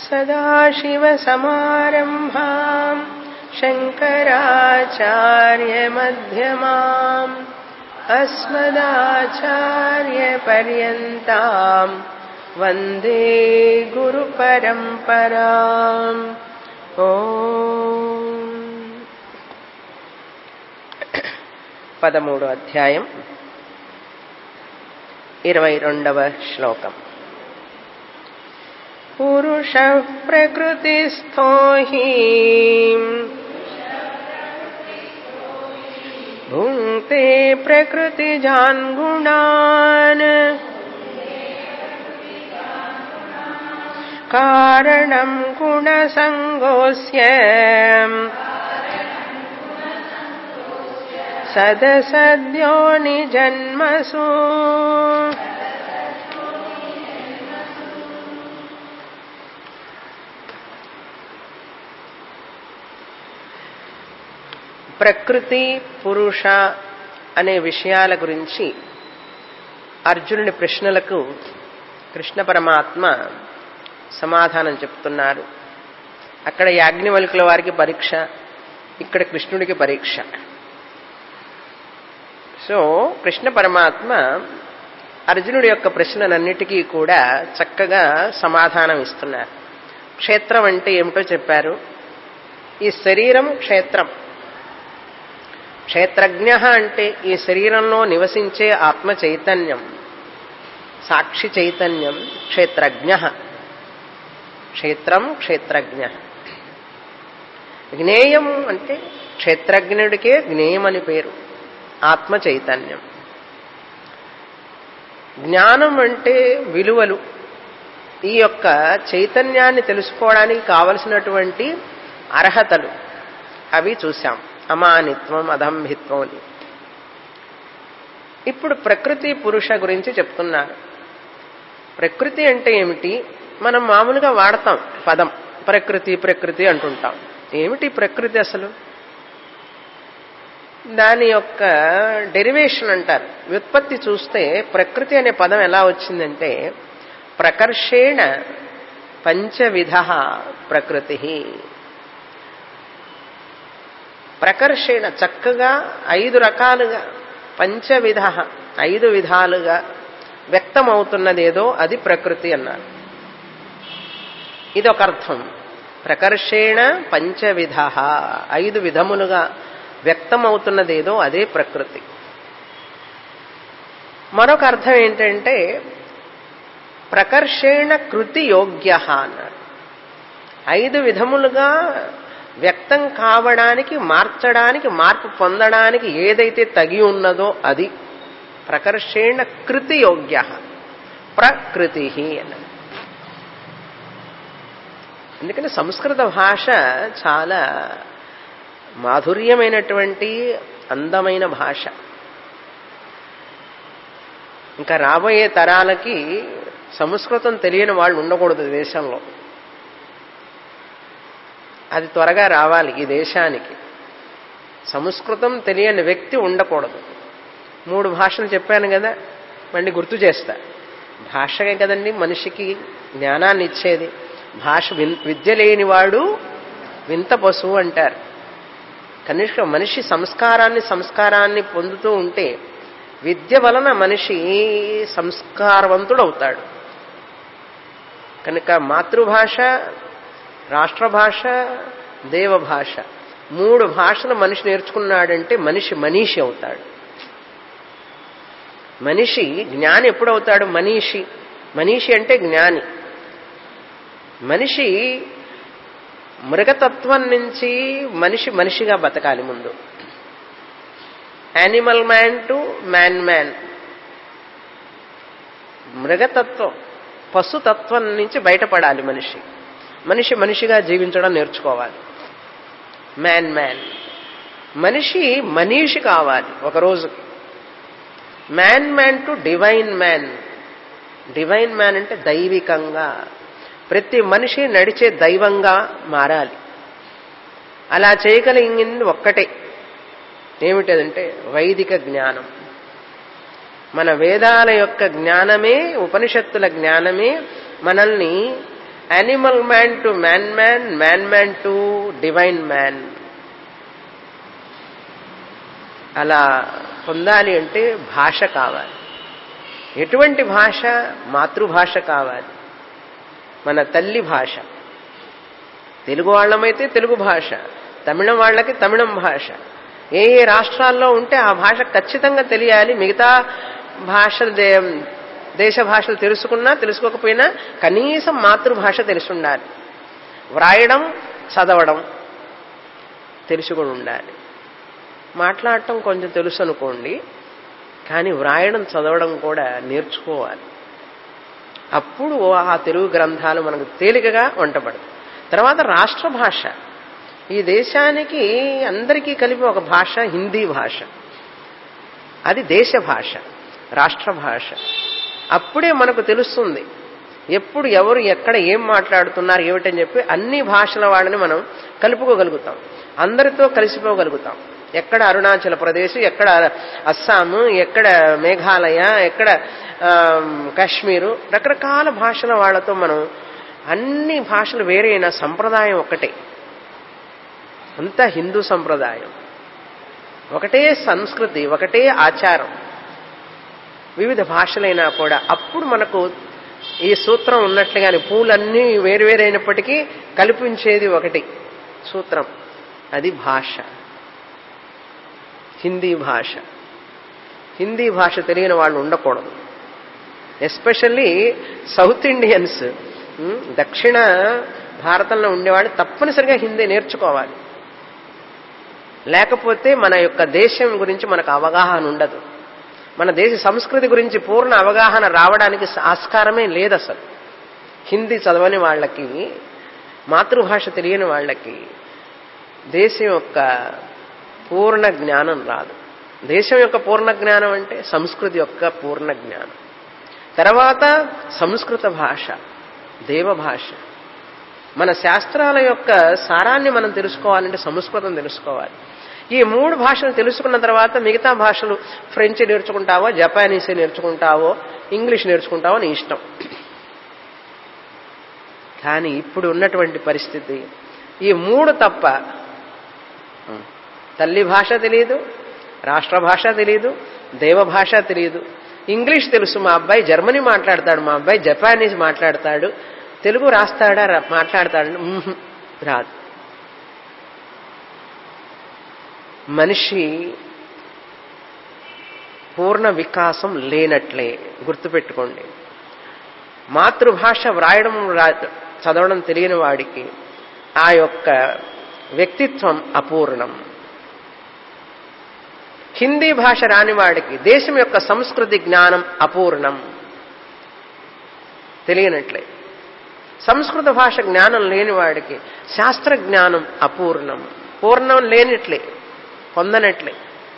सदाशिवसमारम्भाम् शङ्कराचार्यमध्यमाम् अस्मदाचार्यपर्यन्ताम् वन्दे गुरुपरम्पराम् ఓ పదమూడో అధ్యాయం ఇరవై రెండవ శ్లోకం పురుష ప్రకృతిస్థో హి భుంక్తే ప్రకృతిజాన్ గుణాన్ कारणम् गुणसङ्गोऽस्य सदसद्यो निजन्मसु ప్రకృతి పురుష అనే విషయాల గురించి అర్జునుడి ప్రశ్నలకు కృష్ణ పరమాత్మ సమాధానం చెప్తున్నారు అక్కడ యాజ్ఞవల్కుల వారికి పరీక్ష ఇక్కడ కృష్ణుడికి పరీక్ష సో కృష్ణ పరమాత్మ అర్జునుడి యొక్క ప్రశ్నలన్నిటికీ కూడా చక్కగా సమాధానం ఇస్తున్నారు క్షేత్రం అంటే ఏమిటో చెప్పారు ఈ శరీరం క్షేత్రం క్షేత్రజ్ఞ అంటే ఈ శరీరంలో నివసించే ఆత్మ చైతన్యం సాక్షి చైతన్యం క్షేత్రజ్ఞ క్షేత్రం క్షేత్రజ్ఞ జ్ఞేయం అంటే క్షేత్రజ్ఞుడికే జ్ఞేయం అని పేరు ఆత్మ చైతన్యం జ్ఞానం అంటే విలువలు ఈ యొక్క చైతన్యాన్ని తెలుసుకోవడానికి కావలసినటువంటి అర్హతలు అవి చూశాం అమానిత్వం అదంభిత్వం అని ఇప్పుడు ప్రకృతి పురుష గురించి చెప్తున్నారు ప్రకృతి అంటే ఏమిటి మనం మామూలుగా వాడతాం పదం ప్రకృతి ప్రకృతి అంటుంటాం ఏమిటి ప్రకృతి అసలు దాని యొక్క డెరివేషన్ అంటారు వ్యుత్పత్తి చూస్తే ప్రకృతి అనే పదం ఎలా వచ్చిందంటే ప్రకర్షేణ పంచవిధ ప్రకృతి ప్రకర్షేణ చక్కగా ఐదు రకాలుగా పంచవిధ ఐదు విధాలుగా వ్యక్తమవుతున్నదేదో అది ప్రకృతి అన్నారు ఇదొక అర్థం ప్రకర్షేణ పంచవిధ ఐదు విధములుగా వ్యక్తమవుతున్నదేదో అదే ప్రకృతి మరొక అర్థం ఏంటంటే ప్రకర్షేణ కృతి యోగ్య అన్నారు ఐదు విధములుగా వ్యక్తం కావడానికి మార్చడానికి మార్పు పొందడానికి ఏదైతే తగి ఉన్నదో అది ప్రకర్షేణ కృతి యోగ్య ప్రకృతి అన్నది ఎందుకంటే సంస్కృత భాష చాలా మాధుర్యమైనటువంటి అందమైన భాష ఇంకా రాబోయే తరాలకి సంస్కృతం తెలియని వాళ్ళు ఉండకూడదు దేశంలో అది త్వరగా రావాలి ఈ దేశానికి సంస్కృతం తెలియని వ్యక్తి ఉండకూడదు మూడు భాషలు చెప్పాను కదా మళ్ళీ గుర్తు చేస్తా భాషకే కదండి మనిషికి జ్ఞానాన్ని ఇచ్చేది భాష విద్య లేనివాడు వింత పశువు అంటారు కనిష్ట మనిషి సంస్కారాన్ని సంస్కారాన్ని పొందుతూ ఉంటే విద్య వలన మనిషి సంస్కారవంతుడు అవుతాడు కనుక మాతృభాష రాష్ట్రభాష దేవభాష మూడు భాషలు మనిషి నేర్చుకున్నాడంటే మనిషి మనీషి అవుతాడు మనిషి జ్ఞాని ఎప్పుడవుతాడు మనీషి మనీషి అంటే జ్ఞాని మనిషి మృగతత్వం నుంచి మనిషి మనిషిగా బతకాలి ముందు animal man to man man మృగతత్వం పశుతత్వం నుంచి బయటపడాలి మనిషి మనిషి మనిషిగా జీవించడం నేర్చుకోవాలి మ్యాన్ మ్యాన్ మనిషి మనీషి కావాలి ఒక రోజుకి man man to divine man divine man అంటే దైవికంగా ప్రతి మనిషి నడిచే దైవంగా మారాలి అలా చేయగలిగింది ఒక్కటే ఏమిటదంటే వైదిక జ్ఞానం మన వేదాల యొక్క జ్ఞానమే ఉపనిషత్తుల జ్ఞానమే మనల్ని animal man to man man man man to divine man అలా పొందాలి అంటే భాష కావాలి ఎటువంటి భాష మాతృభాష కావాలి మన తల్లి భాష తెలుగు వాళ్ళమైతే తెలుగు భాష తమిళం వాళ్ళకి తమిళం భాష ఏ ఏ రాష్ట్రాల్లో ఉంటే ఆ భాష ఖచ్చితంగా తెలియాలి మిగతా భాషలు దే- దేశ భాషలు తెలుసుకున్నా తెలుసుకోకపోయినా కనీసం మాతృభాష తెలిసి ఉండాలి వ్రాయడం చదవడం తెలిసి కూడా ఉండాలి మాట్లాడటం కొంచెం తెలుసు అనుకోండి కానీ వ్రాయడం చదవడం కూడా నేర్చుకోవాలి అప్పుడు ఆ తెలుగు గ్రంథాలు మనకు తేలికగా వంటపడతాయి తర్వాత రాష్ట్ర భాష ఈ దేశానికి అందరికీ కలిపి ఒక భాష హిందీ భాష అది దేశ భాష రాష్ట్ర భాష అప్పుడే మనకు తెలుస్తుంది ఎప్పుడు ఎవరు ఎక్కడ ఏం మాట్లాడుతున్నారు ఏమిటని చెప్పి అన్ని భాషల వాళ్ళని మనం కలుపుకోగలుగుతాం అందరితో కలిసిపోగలుగుతాం ఎక్కడ అరుణాచల్ ప్రదేశ్ ఎక్కడ అస్సాము ఎక్కడ మేఘాలయ ఎక్కడ ఆ, కాశ్మీరు రకరకాల భాషల వాళ్ళతో మనం అన్ని భాషలు వేరైన సంప్రదాయం ఒకటే అంతా హిందూ సంప్రదాయం ఒకటే సంస్కృతి ఒకటే ఆచారం వివిధ భాషలైనా కూడా అప్పుడు మనకు ఈ సూత్రం ఉన్నట్లుగానే పూలన్నీ వేరువేరైనప్పటికీ కల్పించేది ఒకటి సూత్రం అది భాష హిందీ భాష హిందీ భాష తెలియని వాళ్ళు ఉండకూడదు ఎస్పెషల్లీ సౌత్ ఇండియన్స్ ఉమ్, దక్షిణ భారతంలో ఉండేవాళ్ళు తప్పనిసరిగా హిందీ నేర్చుకోవాలి లేకపోతే మన యొక్క దేశం గురించి మనకు అవగాహన ఉండదు మన దేశ సంస్కృతి గురించి పూర్ణ అవగాహన రావడానికి ఆస్కారమే లేదు అసలు హిందీ చదవని వాళ్ళకి మాతృభాష తెలియని వాళ్ళకి దేశం యొక్క పూర్ణ జ్ఞానం రాదు దేశం యొక్క పూర్ణ జ్ఞానం అంటే సంస్కృతి యొక్క పూర్ణ జ్ఞానం తర్వాత సంస్కృత భాష దేవభాష మన శాస్త్రాల యొక్క సారాన్ని మనం తెలుసుకోవాలంటే సంస్కృతం తెలుసుకోవాలి ఈ మూడు భాషలు తెలుసుకున్న తర్వాత మిగతా భాషలు ఫ్రెంచ్ నేర్చుకుంటావో జపానీస్ నేర్చుకుంటావో ఇంగ్లీష్ నేర్చుకుంటావో నీ ఇష్టం కానీ ఇప్పుడు ఉన్నటువంటి పరిస్థితి ఈ మూడు తప్ప తల్లి భాష తెలియదు రాష్ట్ర భాష తెలియదు దేవభాష తెలియదు ఇంగ్లీష్ తెలుసు మా అబ్బాయి జర్మనీ మాట్లాడతాడు మా అబ్బాయి జపానీస్ మాట్లాడతాడు తెలుగు రాస్తాడా రా- మాట్లాడతాడు ఉహుం, రాదు మనిషి పూర్ణ వికాసం లేనట్లే గుర్తుపెట్టుకోండి మాతృభాష వ్రాయడం రా- చదవడం తెలియని వాడికి ఆ యొక్క వ్యక్తిత్వం అపూర్ణం హిందీ భాష రాని వాడికి దేశం యొక్క సంస్కృతి జ్ఞానం అపూర్ణం తెలియనట్లే సంస్కృత భాష జ్ఞానం లేని వాడికి శాస్త్ర జ్ఞానం అపూర్ణం పూర్ణం లేనిట్లే పొందనట్లే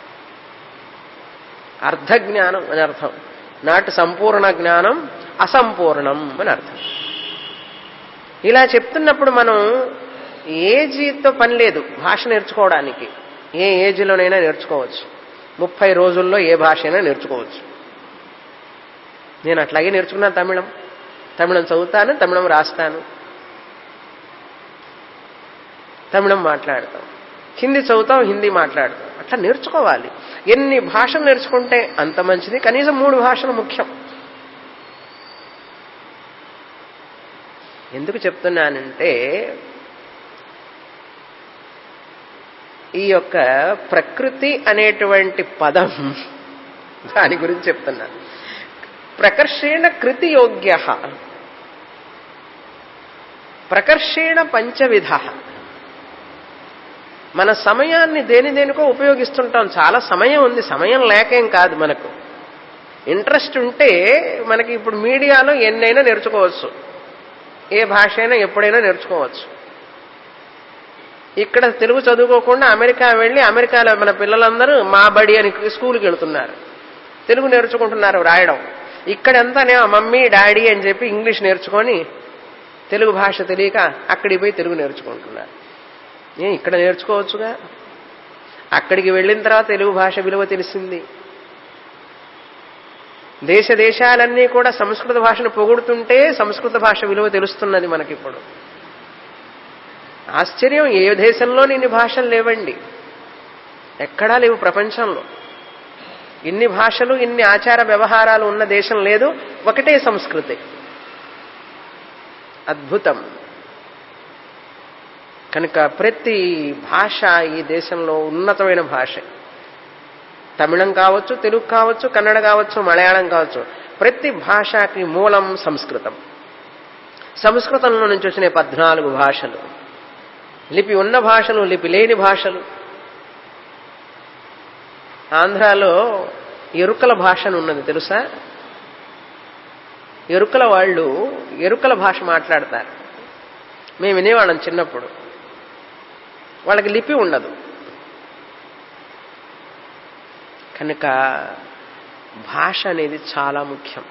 అర్ధ జ్ఞానం అని అర్థం నాటి సంపూర్ణ జ్ఞానం అసంపూర్ణం అని అర్థం ఇలా చెప్తున్నప్పుడు మనం ఏజీతో పని లేదు భాష నేర్చుకోవడానికి ఏ ఏజ్లోనైనా నేర్చుకోవచ్చు ముప్పై రోజుల్లో ఏ భాష అయినా నేర్చుకోవచ్చు నేను అట్లాగే నేర్చుకున్నాను తమిళం తమిళం చదువుతాను తమిళం రాస్తాను తమిళం మాట్లాడతాం హిందీ చదువుతాం హిందీ మాట్లాడతాం అట్లా నేర్చుకోవాలి ఎన్ని భాషలు నేర్చుకుంటే అంత మంచిది కనీసం మూడు భాషలు ముఖ్యం ఎందుకు చెప్తున్నానంటే ఈ యొక్క ప్రకృతి అనేటువంటి పదం దాని గురించి చెప్తున్నాను ప్రకర్షేణ కృతి యోగ్య ప్రకర్షేణ పంచవిధ మన సమయాన్ని దేని దేనికో ఉపయోగిస్తుంటాం చాలా సమయం ఉంది సమయం లేకేం కాదు మనకు ఇంట్రెస్ట్ ఉంటే మనకి ఇప్పుడు మీడియాలో ఎన్నైనా నేర్చుకోవచ్చు ఏ భాష అయినా ఎప్పుడైనా నేర్చుకోవచ్చు ఇక్కడ తెలుగు చదువుకోకుండా అమెరికా వెళ్ళి అమెరికాలో మన పిల్లలందరూ మా బడి అని స్కూల్కి వెళుతున్నారు తెలుగు నేర్చుకుంటున్నారు రాయడం ఇక్కడంతానే మమ్మీ డాడీ అని చెప్పి ఇంగ్లీష్ నేర్చుకొని తెలుగు భాష తెలియక అక్కడికి పోయి తెలుగు నేర్చుకుంటున్నారు ఏ ఇక్కడ నేర్చుకోవచ్చుగా అక్కడికి వెళ్ళిన తర్వాత తెలుగు భాష విలువ తెలిసింది దేశ దేశాలన్నీ కూడా సంస్కృత భాషను పొగుడుతుంటే సంస్కృత భాష విలువ తెలుస్తున్నది మనకిప్పుడు ఆశ్చర్యం ఏ దేశంలో ఇన్ని భాషలు లేవండి ఎక్కడా లేవు ప్రపంచంలో ఇన్ని భాషలు ఇన్ని ఆచార వ్యవహారాలు ఉన్న దేశం లేదు ఒకటే సంస్కృతి అద్భుతం కనుక ప్రతి భాష ఈ దేశంలో ఉన్నతమైన భాష తమిళం కావచ్చు తెలుగు కావచ్చు కన్నడ కావచ్చు మలయాళం కావచ్చు ప్రతి భాషకి మూలం సంస్కృతం సంస్కృతంలో నుంచి వచ్చిన పద్నాలుగు భాషలు లిపి ఉన్న భాషలు లిపి లేని భాషలు ఆంధ్రాలో ఎరుకల భాష అని ఉన్నది తెలుసా ఎరుకల వాళ్ళు ఎరుకల భాష మాట్లాడతారు మేము వినేవాళ్ళం చిన్నప్పుడు వాళ్ళకి లిపి ఉండదు కనుక భాష అనేది చాలా ముఖ్యం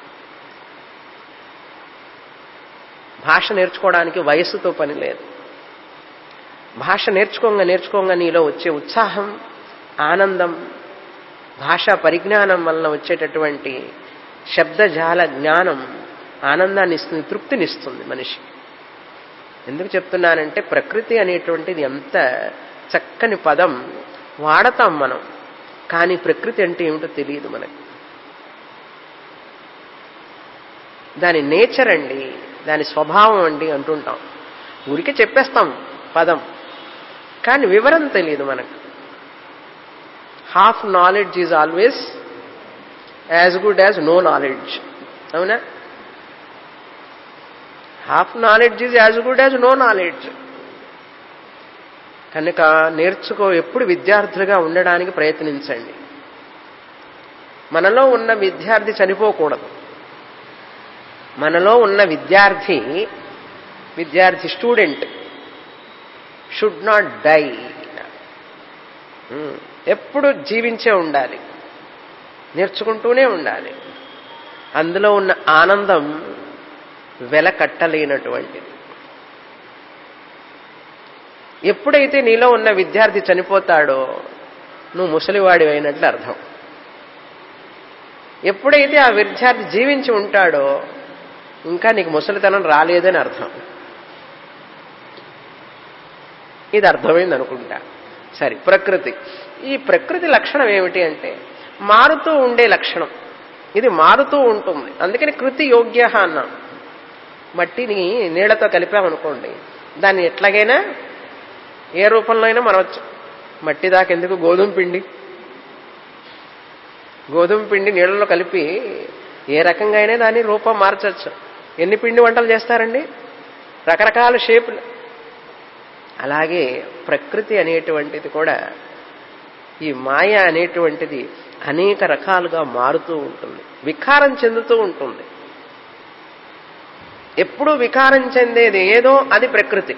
భాష నేర్చుకోవడానికి వయస్సుతో పని లేదు భాష నేర్చుకోంగా నేర్చుకోంగా నీలో వచ్చే ఉత్సాహం ఆనందం భాషా పరిజ్ఞానం వలన వచ్చేటటువంటి శబ్దజాల జ్ఞానం ఆనందాన్ని ఇస్తుంది తృప్తినిస్తుంది మనిషికి ఎందుకు చెప్తున్నానంటే ప్రకృతి అనేటువంటిది ఎంత చక్కని పదం వాడతాం మనం కానీ ప్రకృతి అంటే ఏమిటో తెలియదు మనకి దాని నేచర్ అండి దాని స్వభావం అండి అంటుంటాం ఊరికే చెప్పేస్తాం పదం కానీ వివరం తెలియదు మనకు half knowledge is always as good as no knowledge అవునా half knowledge is as good as no knowledge కనుక నేర్చుకో ఎప్పుడు విద్యార్థులుగా ఉండడానికి ప్రయత్నించండి మనలో ఉన్న విద్యార్థి చనిపోకూడదు మనలో ఉన్న విద్యార్థి విద్యార్థి స్టూడెంట్ షుడ్ నాట్ డై ఎప్పుడు జీవించే ఉండాలి నేర్చుకుంటూనే ఉండాలి అందులో ఉన్న ఆనందం వెల కట్టలేనటువంటిది ఎప్పుడైతే నీలో ఉన్న విద్యార్థి చనిపోతాడో నువ్వు ముసలివాడి అయినట్లు అర్థం ఎప్పుడైతే ఆ విద్యార్థి జీవించి ఉంటాడో ఇంకా నీకు ముసలితనం రాలేదని అర్థం ఇది అర్థమైంది అనుకుంటా సరే ప్రకృతి ఈ ప్రకృతి లక్షణం ఏమిటి అంటే మారుతూ ఉండే లక్షణం ఇది మారుతూ ఉంటుంది అందుకని కృతి యోగ్య అన్నాం మట్టిని నీళ్లతో కలిపామనుకోండి దాన్ని ఎట్లాగైనా ఏ రూపంలో అయినా మనవచ్చు మట్టి దాకా ఎందుకు గోధుమ పిండి గోధుమ పిండి నీళ్ళలో కలిపి ఏ రకంగా అయినా దాన్ని రూపం మార్చచ్చు ఎన్ని పిండి వంటలు చేస్తారండి రకరకాల షేపులు అలాగే ప్రకృతి అనేటువంటిది కూడా ఈ మాయ అనేటువంటిది అనేక రకాలుగా మారుతూ ఉంటుంది వికారం చెందుతూ ఉంటుంది ఎప్పుడూ వికారం చెందేది ఏదో అది ప్రకృతి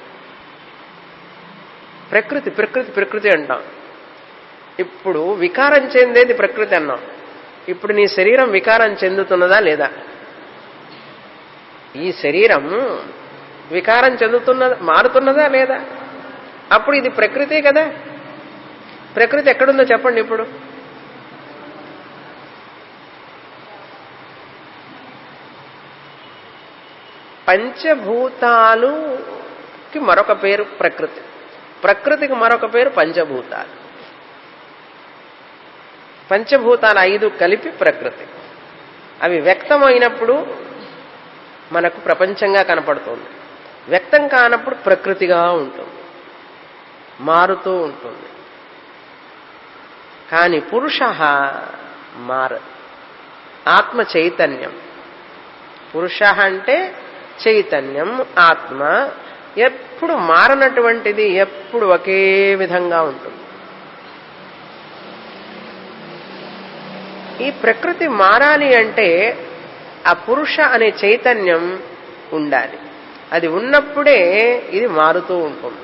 ప్రకృతి ప్రకృతి ప్రకృతి అంటాం ఇప్పుడు వికారం చెందేది ప్రకృతి అన్నాం ఇప్పుడు నీ శరీరం వికారం చెందుతున్నదా లేదా ఈ శరీరం వికారం చెందుతున్నదా మారుతున్నదా లేదా అప్పుడు ఇది ప్రకృతే కదా ప్రకృతి ఎక్కడుందో చెప్పండి ఇప్పుడు పంచభూతాలుకి మరొక పేరు ప్రకృతి ప్రకృతికి మరొక పేరు పంచభూతాలు పంచభూతాలు ఐదు కలిపి ప్రకృతి అవి వ్యక్తమైనప్పుడు మనకు ప్రపంచంగా కనపడుతుంది వ్యక్తం కానప్పుడు ప్రకృతిగా ఉంటుంది మారుతూ ఉంటుంది కానీ పురుష మారదు ఆత్మ చైతన్యం పురుష అంటే చైతన్యం ఆత్మ ఎప్పుడు మారనటువంటిది ఎప్పుడు ఒకే విధంగా ఉంటుంది ఈ ప్రకృతి మారాలి అంటే ఆ పురుష అనే చైతన్యం ఉండాలి అది ఉన్నప్పుడే ఇది మారుతూ ఉంటుంది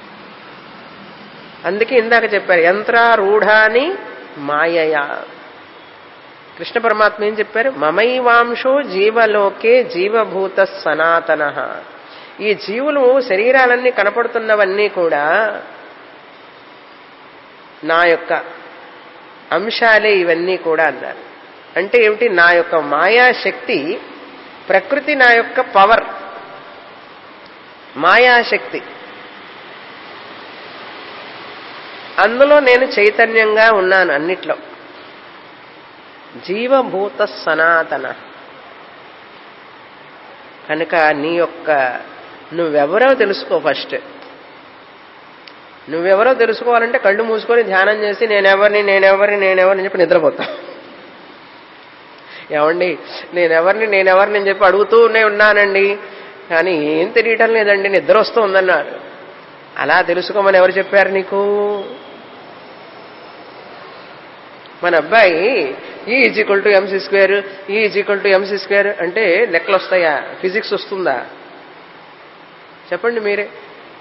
అందుకే ఇందాక చెప్పారు యంత్రారూఢాని మాయయా కృష్ణ పరమాత్మ ఏం చెప్పారు మమైవాంశో జీవలోకే జీవభూత సనాతన ఈ జీవులు శరీరాలన్నీ కనపడుతున్నవన్నీ కూడా నా యొక్క అంశాలే ఇవన్నీ కూడా అన్నారు అంటే ఏమిటి నా యొక్క మాయాశక్తి ప్రకృతి నా యొక్క పవర్ మాయాశక్తి అందులో నేను చైతన్యంగా ఉన్నాను అన్నిట్లో జీవభూత సనాతన కనుక నీ యొక్క నువ్వెవరో తెలుసుకో ఫస్ట్ నువ్వెవరో తెలుసుకోవాలంటే కళ్ళు మూసుకొని ధ్యానం చేసి నేనెవరిని నేనెవరిని నేనెవరిని చెప్పి నిద్రపోతా ఏమండి నేనెవరిని నేనెవరిని అని చెప్పి అడుగుతూనే ఉన్నానండి కానీ ఏం తెలియటం లేదండి నిద్ర వస్తుందన్నారు అలా తెలుసుకోమని ఎవరు చెప్పారు నీకు మన అబ్బాయి E is equal to MC square E is equal to MC square అంటే లెక్కలు వస్తాయా ఫిజిక్స్ వస్తుందా చెప్పండి మీరే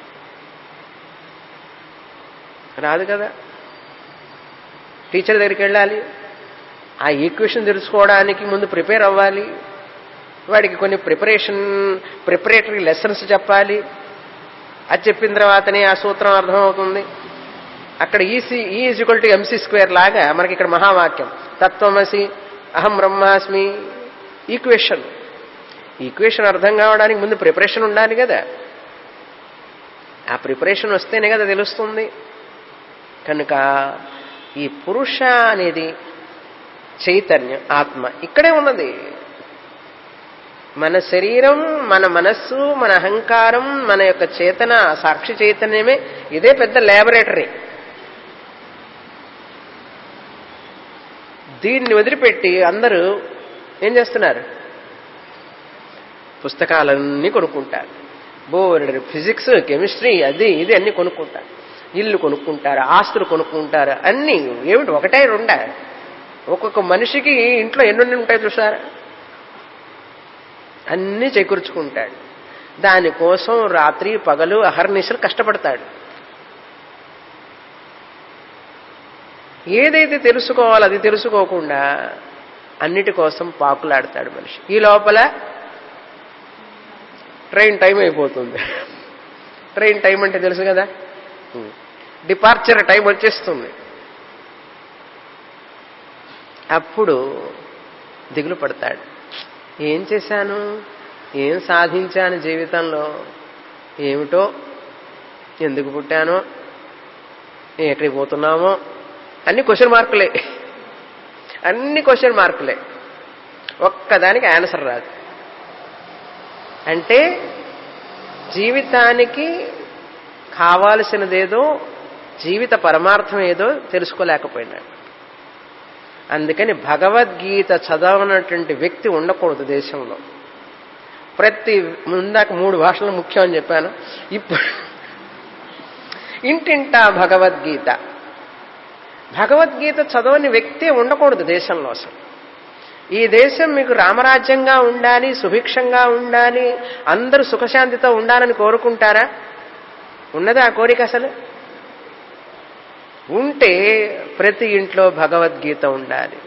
రాదు కదా టీచర్ దగ్గరికి వెళ్ళాలి ఆ ఈక్వేషన్ తెలుసుకోవడానికి ముందు ప్రిపేర్ అవ్వాలి వాడికి కొన్ని ప్రిపరేషన్ ప్రిపరేటరీ లెసన్స్ చెప్పాలి అది చెప్పిన తర్వాతనే ఆ సూత్రం అర్థమవుతుంది అక్కడ ఈసీ ఈ ఈజ్వల్ టు ఎంసీ స్క్వేర్ లాగా మనకి ఇక్కడ మహావాక్యం తత్వమసి అహం బ్రహ్మాస్మి ఈక్వేషన్ ఈక్వేషన్ అర్థం కావడానికి ముందు ప్రిపరేషన్ ఉండాలి కదా ఆ ప్రిపరేషన్ వస్తేనే కదా తెలుస్తుంది కనుక ఈ పురుష అనేది చైతన్యం ఆత్మ ఇక్కడే ఉన్నది మన శరీరం మన మనస్సు మన అహంకారం మన యొక్క చేతన సాక్షి చైతన్యమే ఇదే పెద్ద ల్యాబొరేటరీ దీన్ని వదిలిపెట్టి అందరూ ఏం చేస్తున్నారు పుస్తకాలన్నీ కొనుక్కుంటారు బోర్డు ఫిజిక్స్ కెమిస్ట్రీ అది ఇది అన్ని కొనుక్కుంటారు ఇల్లు కొనుక్కుంటారు ఆస్తులు కొనుక్కుంటారు అన్నీ ఏమిటి ఒకటే రెండా ఒక్కొక్క మనిషికి ఇంట్లో ఎన్ని ఉంటాయి చూసారా అన్నీ చేకూర్చుకుంటాడు దానికోసం రాత్రి పగలు అహర్నిశలు కష్టపడతాడు ఏదైతే తెలుసుకోవాలో అది తెలుసుకోకుండా అన్నిటి కోసం పాకులాడతాడు మనిషి ఈ లోపల ట్రైన్ టైం అయిపోతుంది ట్రైన్ టైం అంటే తెలుసు కదా డిపార్చర్ టైం వచ్చేస్తుంది అప్పుడు దిగులు పడతాడు ఏం చేశాను ఏం సాధించాను జీవితంలో ఏమిటో ఎందుకు పుట్టానో ఎక్కడికి పోతున్నామో అన్ని క్వశ్చన్ మార్కులే అన్ని క్వశ్చన్ మార్కులే ఒక్కదానికి ఆన్సర్ రాదు అంటే జీవితానికి కావాల్సినదేదో జీవిత పరమార్థం ఏదో తెలుసుకోలేకపోయినాడు అందుకని భగవద్గీత చదవనటువంటి వ్యక్తి ఉండకూడదు దేశంలో ప్రతి ముందాక మూడు భాషలు ముఖ్యం అని చెప్పాను ఇప్పుడు ఇంటింటా భగవద్గీత భగవద్గీత చదవని వ్యక్తే ఉండకూడదు దేశంలో అసలు ఈ దేశం మీకు రామరాజ్యంగా ఉండాలి సుభిక్షంగా ఉండాలి అందరూ సుఖశాంతితో ఉండాలని కోరుకుంటారా ఉన్నదా ఆ కోరిక అసలు ఉంటే ప్రతి ఇంట్లో భగవద్గీత ఉండాలి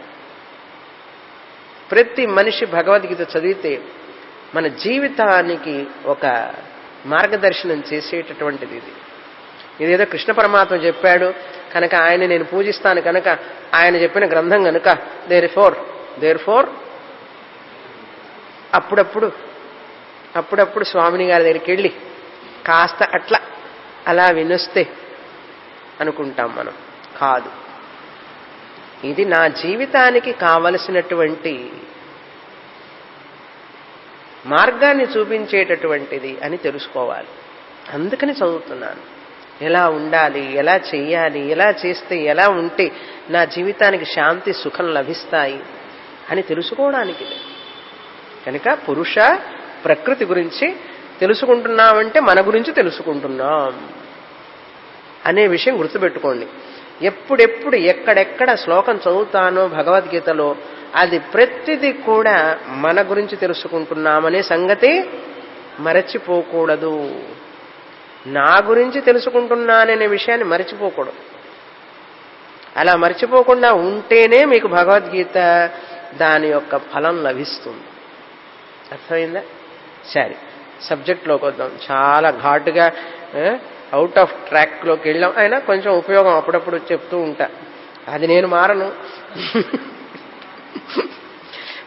ప్రతి మనిషి భగవద్గీత చదివితే మన జీవితానికి ఒక మార్గదర్శనం చేసేటటువంటిది ఇది ఇదేదో కృష్ణ పరమాత్మ చెప్పాడు కనుక ఆయన నేను పూజిస్తాను కనుక ఆయన చెప్పిన గ్రంథం కనుక దేర్ ఫోర్ దేర్ ఫోర్ అప్పుడప్పుడు అప్పుడప్పుడు స్వామిని గారి దగ్గరికి వెళ్ళి కాస్త అట్లా అలా వినొస్తే అనుకుంటాం మనం కాదు ఇది నా జీవితానికి కావలసినటువంటి మార్గాన్ని చూపించేటటువంటిది అని తెలుసుకోవాలి అందుకని చదువుతున్నాను ఎలా ఉండాలి ఎలా చెయ్యాలి ఎలా చేస్తే ఎలా ఉంటే నా జీవితానికి శాంతి సుఖం లభిస్తాయి అని తెలుసుకోవడానికి కనుక పురుష ప్రకృతి గురించి తెలుసుకుంటున్నామంటే మన గురించి తెలుసుకుంటున్నాం అనే విషయం గుర్తుపెట్టుకోండి ఎప్పుడెప్పుడు ఎక్కడెక్కడ శ్లోకం చదువుతానో భగవద్గీతలో అది ప్రతిదీ కూడా మన గురించి తెలుసుకుంటున్నామనే సంగతి మరచిపోకూడదు నా గురించి తెలుసుకుంటున్నాననే విషయాన్ని మర్చిపోకూడదు అలా మర్చిపోకుండా ఉంటేనే మీకు భగవద్గీత దాని యొక్క ఫలం లభిస్తుంది అర్థమైందా సరే సబ్జెక్ట్లోకి వద్దాం చాలా ఘాటుగా అవుట్ ఆఫ్ ట్రాక్లోకి వెళ్ళాం అయినా కొంచెం ఉపయోగం అప్పుడప్పుడు చెప్తూ ఉంటా అది నేను మారను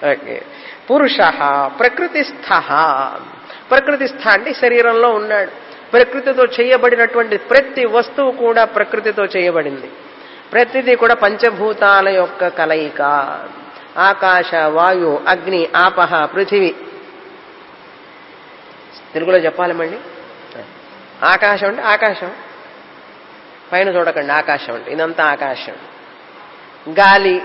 ఓకే పురుష ప్రకృతిస్థ ప్రకృతిస్థ అంటే శరీరంలో ఉన్నాడు ప్రకృతితో చేయబడినటువంటి ప్రతి వస్తువు కూడా ప్రకృతితో చేయబడింది ప్రతిదీ కూడా పంచభూతాల యొక్క కలయిక ఆకాశ వాయు అగ్ని ఆపహ పృథివీ తెలుగులో చెప్పాలి మళ్ళీ ఆకాశం అంటే ఆకాశం పైన చూడకండి ఆకాశం అంటే ఇదంతా ఆకాశం గాలి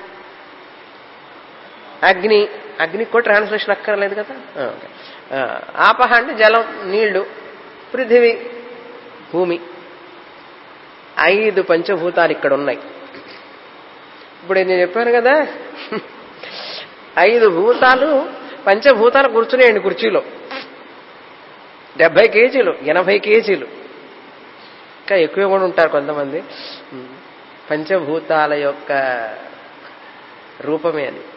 అగ్ని అగ్నికి కూడా ట్రాన్స్లేషన్ అక్కర్లేదు కదా ఆ, ఓకే. ఆ, ఆపహ అంటే జలం నీళ్లు పృథివీ భూమి ఐదు పంచభూతాలు ఇక్కడ ఉన్నాయి ఇప్పుడు నేను చెప్పాను కదా ఐదు భూతాలు పంచభూతాలు కూర్చునేయండి కుర్చీలో డెబ్బై కేజీలు ఎనభై కేజీలు ఇంకా ఎక్కువ కూడా ఉంటారు కొంతమంది పంచభూతాల యొక్క రూపమే అది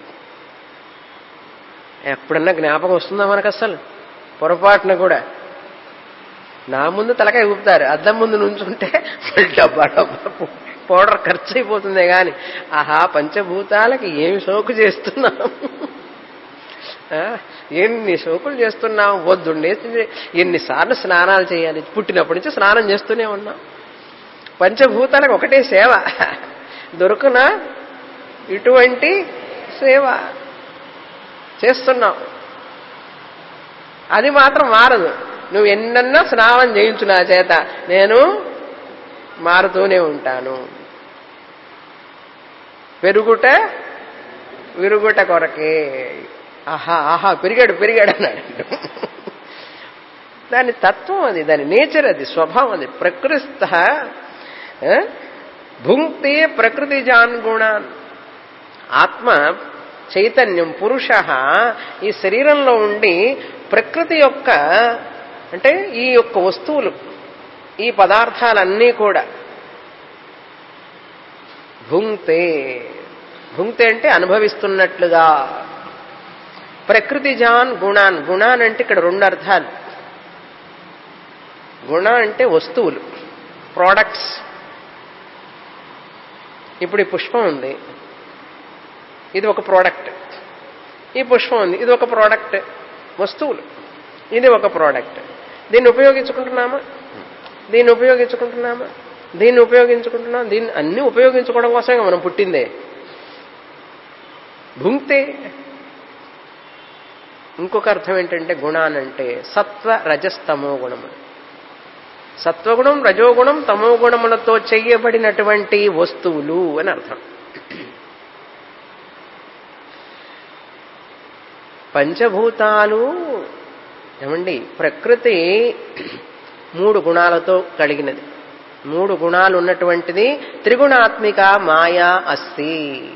ఎప్పుడన్నా జ్ఞాపకం వస్తుందా మనకు అసలు పొరపాటున కూడా నా ముందు తలకాయ ఊపుతారు అద్దం ముందు నుంచుంటే డబ్బా డబ్బా పౌడర్ ఖర్చు అయిపోతుందే గాని ఆహా పంచభూతాలకి ఏమి సోకు చేస్తున్నాం ఆ, ఎన్ని సోకులు చేస్తున్నాం వద్దుండే ఎన్నిసార్లు స్నానాలు చేయాలి పుట్టినప్పటి నుంచి స్నానం చేస్తూనే ఉన్నాం పంచభూతాలకు ఒకటే సేవ దొరుకున ఇటువంటి సేవ చేస్తున్నాం అది మాత్రం మారదు నువ్వు ఎన్నన్నా స్నానం చేయించు నా చేత నేను మారుతూనే ఉంటాను పెరుగుట విరుగుట కొరకే ఆహా ఆహా పెరిగాడు పెరిగాడు అన్నాడు దాని తత్వం అది దాని నేచర్ అది స్వభావం అది ప్రకృస్త భుంక్తే ప్రకృతి జాన్ గుణాన్ ఆత్మ చైతన్యం పురుష ఈ శరీరంలో ఉండి ప్రకృతి యొక్క అంటే ఈ యొక్క వస్తువులు ఈ పదార్థాలన్నీ కూడా భుంక్తే భుంక్తే అంటే అనుభవిస్తున్నట్లుగా ప్రకృతి జాన్ గుణాన్ గుణాన్ అంటే ఇక్కడ రెండు అర్థాలు గుణ అంటే వస్తువులు ప్రోడక్ట్స్ ఇప్పుడు ఈ పుష్పం ఉంది ఇది ఒక ప్రోడక్ట్ ఈ పుష్పం ఉంది ఇది ఒక ప్రోడక్ట్ వస్తువులు ఇది ఒక ప్రోడక్ట్ దీన్ని ఉపయోగించుకుంటున్నామా దీన్ని ఉపయోగించుకుంటున్నామా దీన్ని ఉపయోగించుకుంటున్నాం దీన్ని అన్ని ఉపయోగించుకోవడం కోసమే మనం పుట్టిందే భుంక్తే ఇంకొక అర్థం ఏంటంటే గుణానంటే సత్వ రజస్తమో గుణము సత్వగుణం రజోగుణం తమో గుణములతో చెయ్యబడినటువంటి వస్తువులు అని అర్థం పంచభూతాలు ఏమండి ప్రకృతి మూడు గుణాలతో కలిగినది మూడు గుణాలు ఉన్నటువంటిది త్రిగుణాత్మిక మాయా అస్తి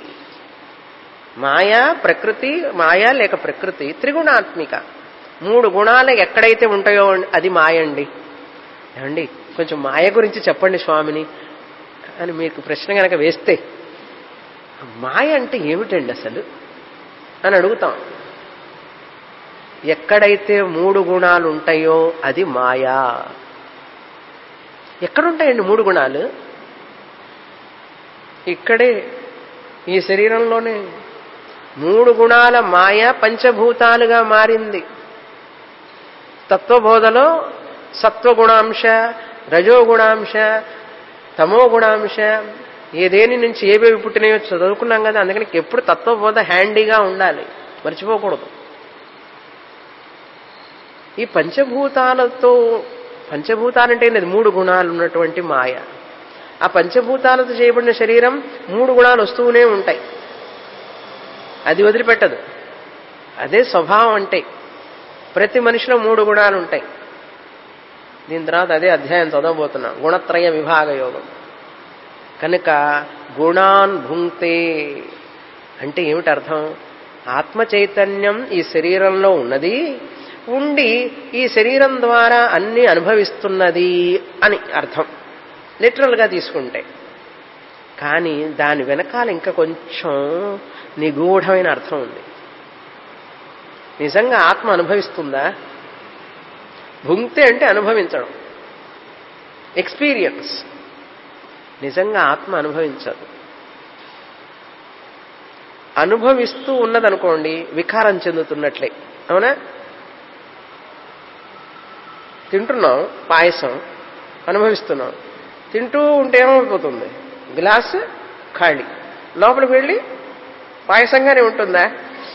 మాయా ప్రకృతి మాయా లేక ప్రకృతి త్రిగుణాత్మిక మూడు గుణాలు ఎక్కడైతే ఉంటాయో అది మాయ అండి ఏమండి కొంచెం మాయ గురించి చెప్పండి స్వామిని అని మీకు ప్రశ్న కనుక వేస్తే మాయ అంటే ఏమిటండి అసలు అని అడుగుతాం ఎక్కడైతే మూడు గుణాలు ఉంటాయో అది మాయా ఎక్కడుంటాయండి మూడు గుణాలు ఇక్కడే ఈ శరీరంలోనే మూడు గుణాల మాయ పంచభూతాలుగా మారింది తత్వబోధలో సత్వగుణాంశ రజోగుణాంశ తమో గుణాంశ ఏదేని నుంచి ఏవేవి పుట్టినాయో చదువుకున్నాం కదా అందుకని ఎప్పుడు తత్వబోధ హ్యాండీగా ఉండాలి మర్చిపోకూడదు ఈ పంచభూతాలతో పంచభూతాలంటే ఇది మూడు గుణాలు ఉన్నటువంటి మాయ ఆ పంచభూతాలతో చేయబడిన శరీరం మూడు గుణాలు వస్తూనే ఉంటాయి అది వదిలిపెట్టదు అదే స్వభావం అంటే ప్రతి మనిషిలో మూడు గుణాలు ఉంటాయి దీని తర్వాత అదే అధ్యాయం చదవబోతున్నాం గుణత్రయ విభాగ యోగం కనుక గుణాన్ భుంక్తే అంటే ఏమిటి అర్థం ఆత్మ చైతన్యం ఈ శరీరంలో ఉన్నది ఉండి ఈ శరీరం ద్వారా అన్ని అనుభవిస్తున్నది అని అర్థం లిటరల్గా తీసుకుంటే కానీ దాని వెనకాల ఇంకా కొంచెం నిగూఢమైన అర్థం ఉంది నిజంగా ఆత్మ అనుభవిస్తుందా భుంక్తే అంటే అనుభవించడం ఎక్స్పీరియన్స్ నిజంగా ఆత్మ అనుభవించదు అనుభవిస్తూ ఉన్నదనుకోండి వికారం చెందుతున్నట్లే అవునా తింటున్నాం పాయసం అనుభవిస్తున్నాం తింటూ ఉంటే ఏమైపోతుంది గ్లాస్ ఖాళీ లోపలికి వెళ్ళి పాయసంగానే ఉంటుందా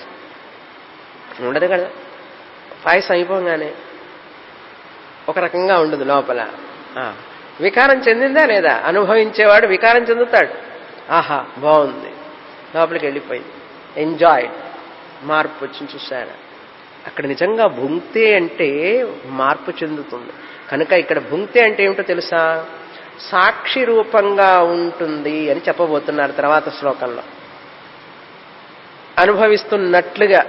ఉండదు కదా పాయసం అయిపోగానే ఒక రకంగా ఉండదు లోపల ఆ, వికారం చెందిందా లేదా అనుభవించేవాడు వికారం చెందుతాడు ఆహా బాగుంది లోపలికి వెళ్ళిపోయింది ఎంజాయ్డ్ మార్పు వచ్చి చూశాడు అక్కడ నిజంగా భుంక్తే అంటే మార్పు చెందుతుంది కనుక ఇక్కడ భుంక్తే అంటే ఏమిటో తెలుసా సాక్షి రూపంగా ఉంటుంది అని చెప్పబోతున్నారు తర్వాత శ్లోకంలో అనుభవిస్తున్నట్లుగా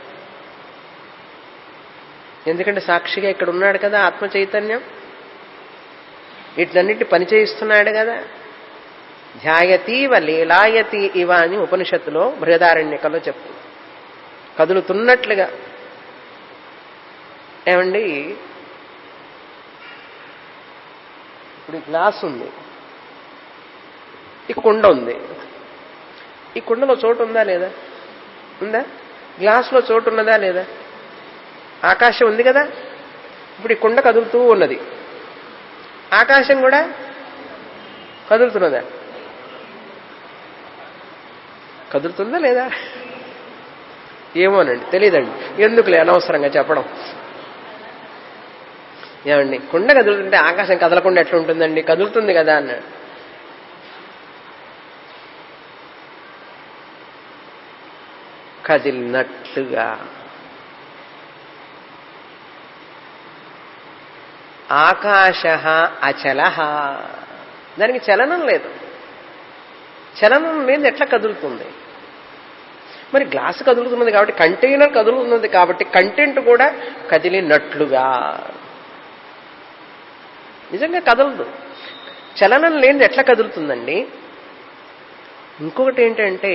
ఎందుకంటే సాక్షిగా ఇక్కడ ఉన్నాడు కదా ఆత్మ చైతన్యం వీటిలన్నిటి పని చేయిస్తున్నాడు కదా ధ్యాయతీవ లీలాయతి ఇవ అని ఉపనిషత్తులో బృహదారణ్యకలో చెప్తుంది కదులుతున్నట్లుగా ఏమండి ఇప్పుడు ఈ గ్లాస్ ఉంది ఈ కుండ ఉంది ఈ కుండలో చోటు ఉందా లేదా ఉందా గ్లాసులో చోటు ఉన్నదా లేదా ఆకాశం ఉంది కదా ఇప్పుడు ఈ కుండ కదులుతూ ఉన్నది ఆకాశం కూడా కదులుతున్నదా కదులుతుందా లేదా ఏమోనండి తెలియదండి ఎందుకులే అనవసరంగా చెప్పడం ఏమండి కుండ కదులుతుంటే ఆకాశం కదలకుండా ఎట్లా ఉంటుందండి కదులుతుంది కదా అన్నాడు కదిలినట్లుగా ఆకాశ అచల దానికి చలనం లేదు చలనం లేదు ఎట్లా కదులుతుంది మరి గ్లాస్ కదులుతున్నది కాబట్టి కంటైనర్ కదులుతున్నది కాబట్టి కంటెంట్ కూడా కదిలినట్లుగా నిజంగా కదలదు చలనం లేనిది ఎట్లా కదులుతుందండి ఇంకొకటి ఏంటంటే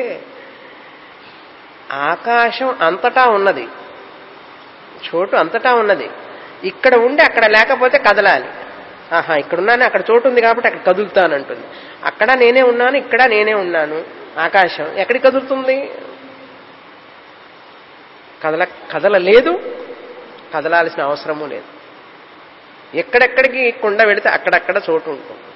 ఆకాశం అంతటా ఉన్నది చోటు అంతటా ఉన్నది ఇక్కడ ఉండి అక్కడ లేకపోతే కదలాలి ఆహా ఇక్కడ ఉన్నాను అక్కడ చోటు ఉంది కాబట్టి అక్కడ కదులుతానంటుంది అక్కడ నేనే ఉన్నాను ఇక్కడ నేనే ఉన్నాను ఆకాశం ఎక్కడికి కదులుతుంది కదల కదలలేదు కదలాల్సిన అవసరము లేదు ఎక్కడెక్కడికి కుండ పెడితే అక్కడక్కడ చోటు ఉంటుంది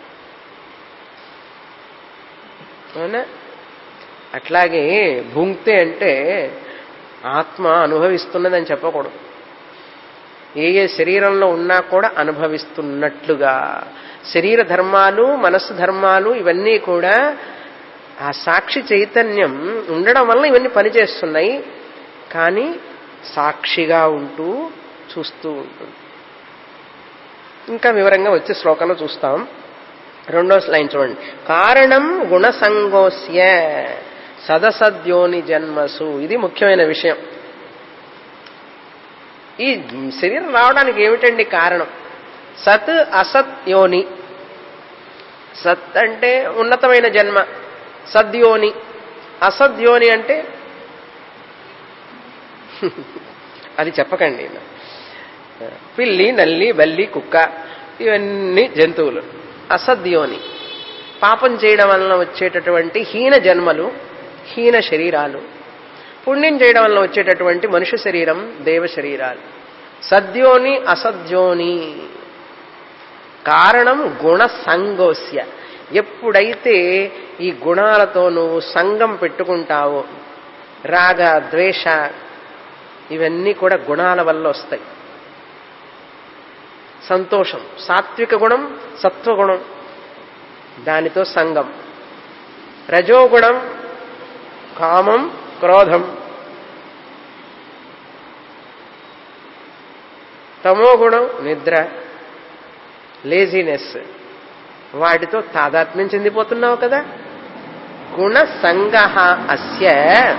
అవునా అట్లాగే భుంక్తే అంటే ఆత్మ అనుభవిస్తున్నదని చెప్పకూడదు ఏ ఏ శరీరంలో ఉన్నా కూడా అనుభవిస్తున్నట్లుగా శరీర ధర్మాలు మనస్సు ధర్మాలు ఇవన్నీ కూడా ఆ సాక్షి చైతన్యం ఉండడం వల్ల ఇవన్నీ పనిచేస్తున్నాయి కానీ సాక్షిగా ఉంటూ చూస్తూ ఉంటుంది ఇంకా వివరంగా వచ్చే శ్లోకంలో చూస్తాం రెండో లైన్ చూడండి కారణం గుణసంగోస్య సదసద్యోని జన్మసు ఇది ముఖ్యమైన విషయం ఈ శరీరం రావడానికి ఏమిటండి కారణం సత్ అసత్ యోని సత్ అంటే ఉన్నతమైన జన్మ సద్యోని అసద్యోని అంటే అది చెప్పకండి పిల్లి నల్లి బల్లి కుక్క ఇవన్నీ జంతువులు అసద్యోని పాపం చేయడం వలన వచ్చేటటువంటి హీన జన్మలు హీన శరీరాలు పుణ్యం చేయడం వలన వచ్చేటటువంటి మనుష్య శరీరం దేవ శరీరాలు సద్యోని అసద్యోని కారణం గుణ సంగోస్య ఎప్పుడైతే ఈ గుణాలతో నువ్వు సంగం పెట్టుకుంటావో రాగ ద్వేష ఇవన్నీ కూడా గుణాల వల్ల వస్తాయి సంతోషం సాత్విక గుణం సత్వగుణం దానితో సంగం రజోగుణం కామం క్రోధం తమో గుణం నిద్ర లేజినెస్ వాటితో తాదాత్మ్యం చెందిపోతున్నావు కదా గుణ సంగ అస్య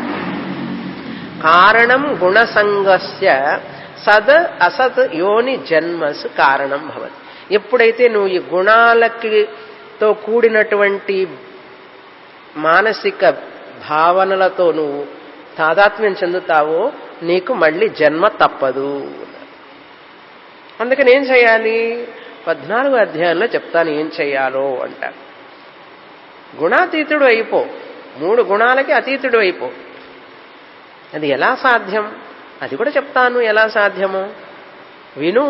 కారణం గుణసంగస్య సద్ అసత్ యోని జన్మసు కారణం భవతి ఎప్పుడైతే నువ్వు ఈ గుణాలకి తో కూడినటువంటి మానసిక భావనలతో నువ్వు తాదాత్మ్యం చెందుతావో నీకు మళ్ళీ జన్మ తప్పదు అందుకని ఏం చేయాలి పద్నాలుగు అధ్యాయంలో చెప్తాను ఏం చేయాలో అంట గుణాతీతుడు అయిపో మూడు గుణాలకి అతీతుడు అయిపో అది ఎలా సాధ్యం అది కూడా చెప్తాను ఎలా సాధ్యమో విను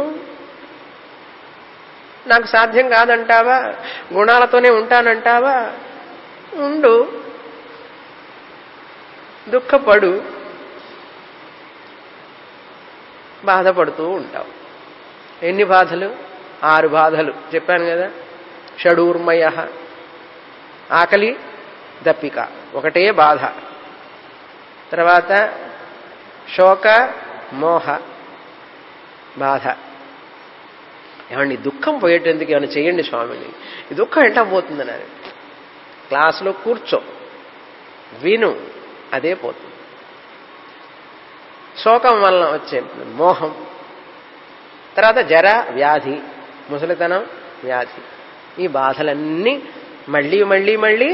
నాకు సాధ్యం కాదంటావా గుణాలతోనే ఉంటానంటావా ఉండు దుఃఖపడు బాధపడుతూ ఉంటావు ఎన్ని బాధలు ఆరు బాధలు చెప్పాను కదా షడూర్మయ ఆకలి దప్పిక ఒకటే బాధ తర్వాత శోక మోహ బాధ ఏమండి దుఃఖం పోయేటందుకు ఏమైనా చేయండి స్వామిని ఈ దుఃఖం ఎట్లా పోతుందన్నారు క్లాసులో కూర్చో విను అదే పోతుంది శోకం వలన వచ్చే మోహం తర్వాత జర వ్యాధి ముసలితనం వ్యాధి ఈ బాధలన్నీ మళ్ళీ మళ్ళీ మళ్ళీ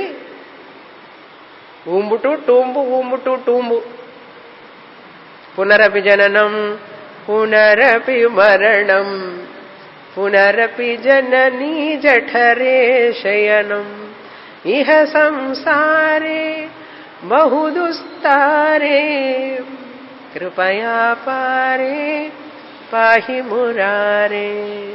ఊంబుటు టూంబు ఊంబుటు టూంబు పునరపి జననం పునరపి మరణం పునరపి జననీ జఠరే శయనం ఇహ సంసారే బహుదుస్తారే కృపయా పారే పాహి మురారే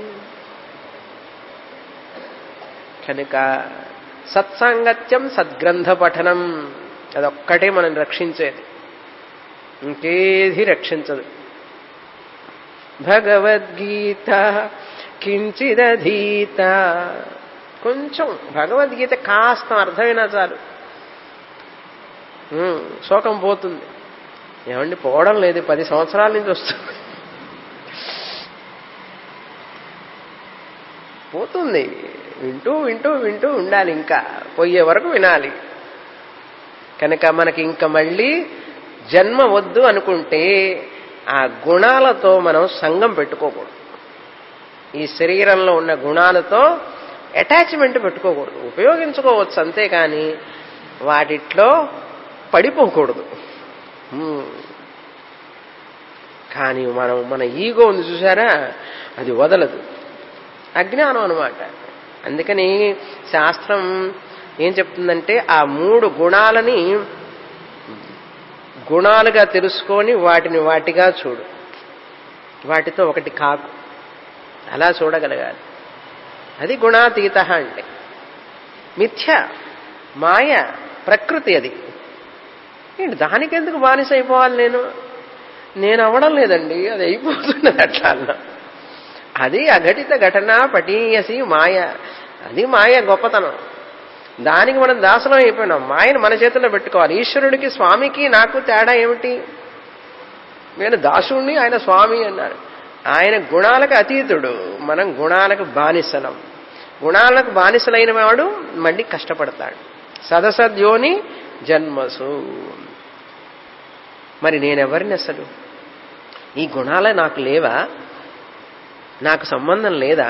కనుక సత్సాంగత్యం సద్గ్రంథ పఠనం అదొక్కటే మనం రక్షించేది ఇంకేది రక్షించదు భగవద్గీత కించిదధీత కొంచెం భగవద్గీత కాస్త అర్థమైనా చాలు ఉమ్, శోకం పోతుంది ఏమండి పోవడం లేదు పది సంవత్సరాల నుంచి వస్తుంది పోతుంది వింటూ వింటూ వింటూ ఉండాలి ఇంకా పోయే వరకు వినాలి కనుక మనకి ఇంకా మళ్ళీ జన్మ వద్దు అనుకుంటే ఆ గుణాలతో మనం సంఘం పెట్టుకోకూడదు ఈ శరీరంలో ఉన్న గుణాలతో అటాచ్మెంట్ పెట్టుకోకూడదు ఉపయోగించుకోవచ్చు అంతేకాని వాటిట్లో పడిపోకూడదు హ్మ్. కానీ మనం మన ఈగో ఉంది చూసారా అది వదలదు అజ్ఞానం అనమాట అందుకని శాస్త్రం ఏం చెప్తుందంటే ఆ మూడు గుణాలని గుణాలుగా తెలుసుకొని వాటిని వాటిగా చూడు వాటితో ఒకటి కాకు అలా చూడగలగాలి అది గుణాతీత అంటే మిథ్య మాయ ప్రకృతి అది ఏంటి దానికెందుకు బానిస అయిపోవాలి నేను నేను అవ్వడం లేదండి అది అయిపోతున్నది అట్లా అన్నా అది అఘటిత ఘటన పటీయసి మాయ అది మాయ గొప్పతనం దానికి మనం దాసనం అయిపోయినాం మాయను మన చేతుల్లో పెట్టుకోవాలి ఈశ్వరుడికి స్వామికి నాకు తేడా ఏమిటి నేను దాసుణ్ణి ఆయన స్వామి అన్నారు ఆయన గుణాలకు అతీతుడు మనం గుణాలకు బానిసలం గుణాలకు బానిసలైన వాడు మళ్ళీ కష్టపడతాడు సదసద్యోని జన్మసు మరి నేనెవరిని అసలు ఈ గుణాలే నాకు లేవా నాకు సంబంధం లేదా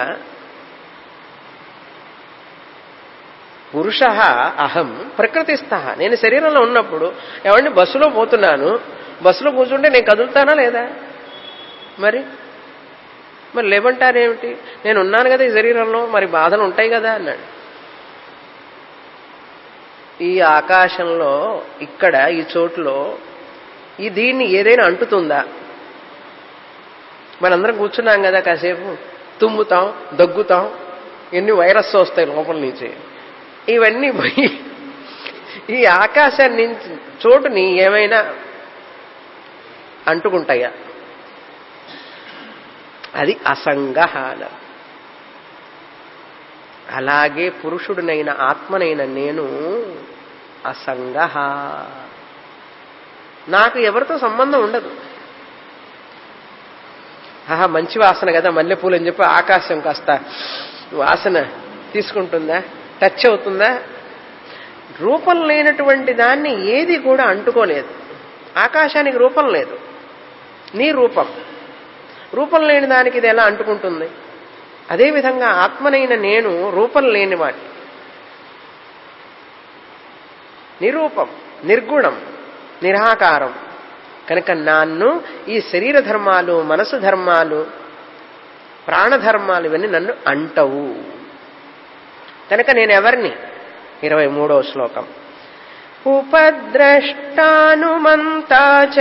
పురుష అహం ప్రకృతిస్థ నేను శరీరంలో ఉన్నప్పుడు ఏమండి బస్సులో పోతున్నాను బస్సులో కూర్చుంటే నేను కదులుతానా లేదా మరి మరి లేవంటారేమిటి నేను ఉన్నాను కదా ఈ శరీరంలో మరి బాధలు ఉంటాయి కదా అన్నాడు ఈ ఆకాశంలో ఇక్కడ ఈ చోట్లో ఈ దీన్ని ఏదైనా అంటుతుందా మనందరం కూర్చున్నాం కదా కాసేపు తుమ్ముతాం దగ్గుతాం ఎన్ని వైరస్ వస్తాయి లోపల నుంచి ఇవన్నీ పోయి ఈ ఆకాశం నుంచి చోటుని ఏమైనా అంటుకుంటాయా అది అసంగహాన అలాగే పురుషుడినైన ఆత్మనైన నేను అసంగహ నాకు ఎవరితో సంబంధం ఉండదు ఆహా మంచి వాసన కదా మల్లెపూలు అని చెప్పి ఆకాశం కాస్త వాసన తీసుకుంటుందా టచ్ అవుతుందా రూపం లేనటువంటి దాన్ని ఏది కూడా అంటుకోలేదు ఆకాశానికి రూపం లేదు నీ రూపం రూపం లేని దానికి ఇది ఎలా అంటుకుంటుంది అదేవిధంగా ఆత్మనైన నేను రూపం లేని వాటి నిరూపం నిర్గుణం నిరాకారం కనుక నన్ను ఈ శరీర ధర్మాలు మనసు ధర్మాలు ప్రాణధర్మాలు ఇవన్నీ నన్ను అంటవు కనుక నేను ఎవరిని ఇరవై మూడవ శ్లోకం ఉపద్రష్టానుమంతా చ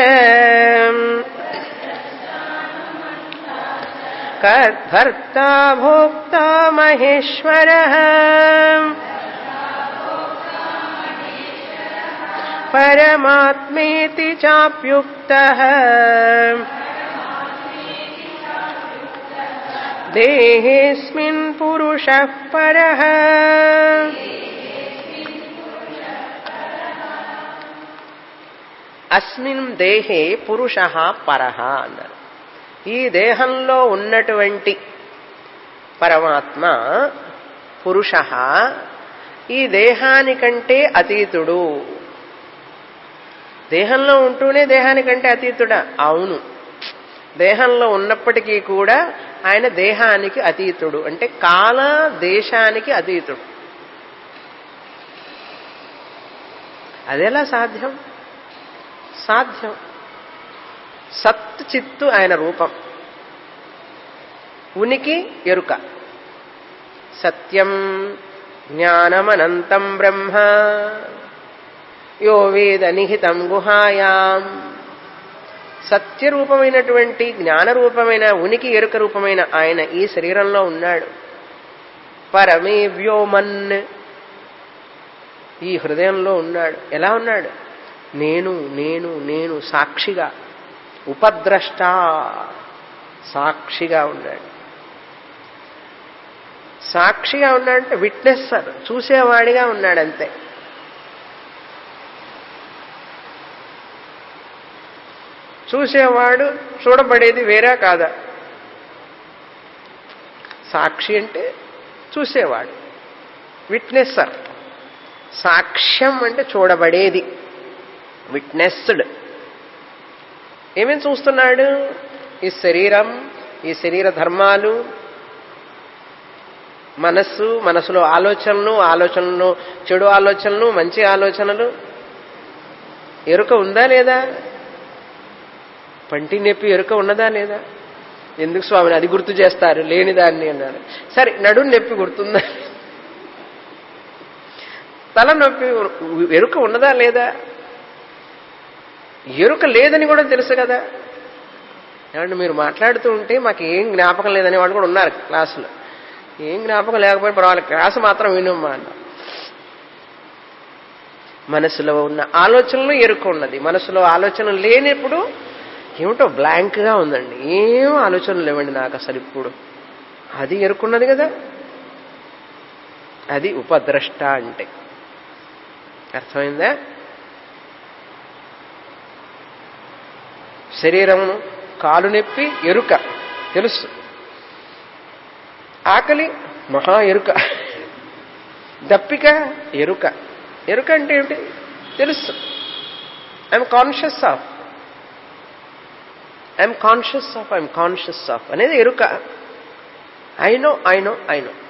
కర్తా భోక్తా మహేశ్వర పరమాత్మేతి చాప్యుక్త దేహేస్మిన్ పురుష పర అస్మిన్ దేహే పురుష పరహ అన్నారు ఈ దేహంలో ఉన్నటువంటి పరమాత్మ పురుష ఈ దేహానికంటే అతీతుడు దేహంలో ఉంటూనే దేహానికంటే అతీతుడా అవును దేహంలో ఉన్నప్పటికీ కూడా ఆయన దేహానికి అతీతుడు అంటే కాల దేశానికి అతీతుడు అదెలా సాధ్యం సాధ్యం సత్ చిత్తు ఆయన రూపం ఉనికి ఎరుక సత్యం జ్ఞానమనంతం బ్రహ్మ యో వేద నిహితం గుహాయాం సత్యరూపమైనటువంటి జ్ఞానరూపమైన ఉనికి ఎరుక రూపమైన ఆయన ఈ శరీరంలో ఉన్నాడు పరమే వ్యోమన్ ఈ హృదయంలో ఉన్నాడు ఎలా ఉన్నాడు నేను నేను నేను సాక్షిగా ఉపద్రష్ట సాక్షిగా ఉన్నాడు సాక్షిగా ఉన్నాడంటే విట్నెస్సర్ చూసేవాడిగా ఉన్నాడంతే చూసేవాడు చూడబడేది వేరే కాదా సాక్షి అంటే చూసేవాడు విట్నెస్సర్ సాక్ష్యం అంటే చూడబడేది విట్నెస్డ్ ఏమేమి చూస్తున్నాడు ఈ శరీరం ఈ శరీర ధర్మాలు మనస్సు మనసులో ఆలోచనలు ఆలోచనలు చెడు ఆలోచనలు మంచి ఆలోచనలు ఎరుక ఉందా లేదా పంటి నొప్పి ఎరుక ఉన్నదా లేదా ఎందుకు స్వామిని అది గుర్తు చేస్తారు లేని దాన్ని అన్నాడు సరే నడు నొప్పి గుర్తుందా తల నొప్పి ఎరుక ఉన్నదా లేదా ఎరుక లేదని కూడా తెలుసు కదా ఏమంటే మీరు మాట్లాడుతూ ఉంటే మాకు ఏం జ్ఞాపకం లేదని వాళ్ళు కూడా ఉన్నారు క్లాసులో ఏం జ్ఞాపకం లేకపోయినా పర్వాలేదు క్లాసు మాత్రం వినమ్మా అన్న మనసులో ఉన్న ఆలోచనలు ఎరుక ఉన్నది మనసులో ఆలోచన లేనప్పుడు ఏమిటో బ్లాంక్గా ఉందండి ఏం ఆలోచనలు లేవండి నాకు అసలు ఇప్పుడు అది ఎరుకున్నది కదా అది ఉపద్రష్ట అంటే అర్థమైందా శరీరమును కాలు నొప్పి ఎరుక తెలుసు ఆకలి మహా ఎరుక దప్పిక ఎరుక ఎరుక అంటే ఏమిటి తెలుసు I am conscious of I am conscious of I am conscious of అనేది ఎరుక I know I know I know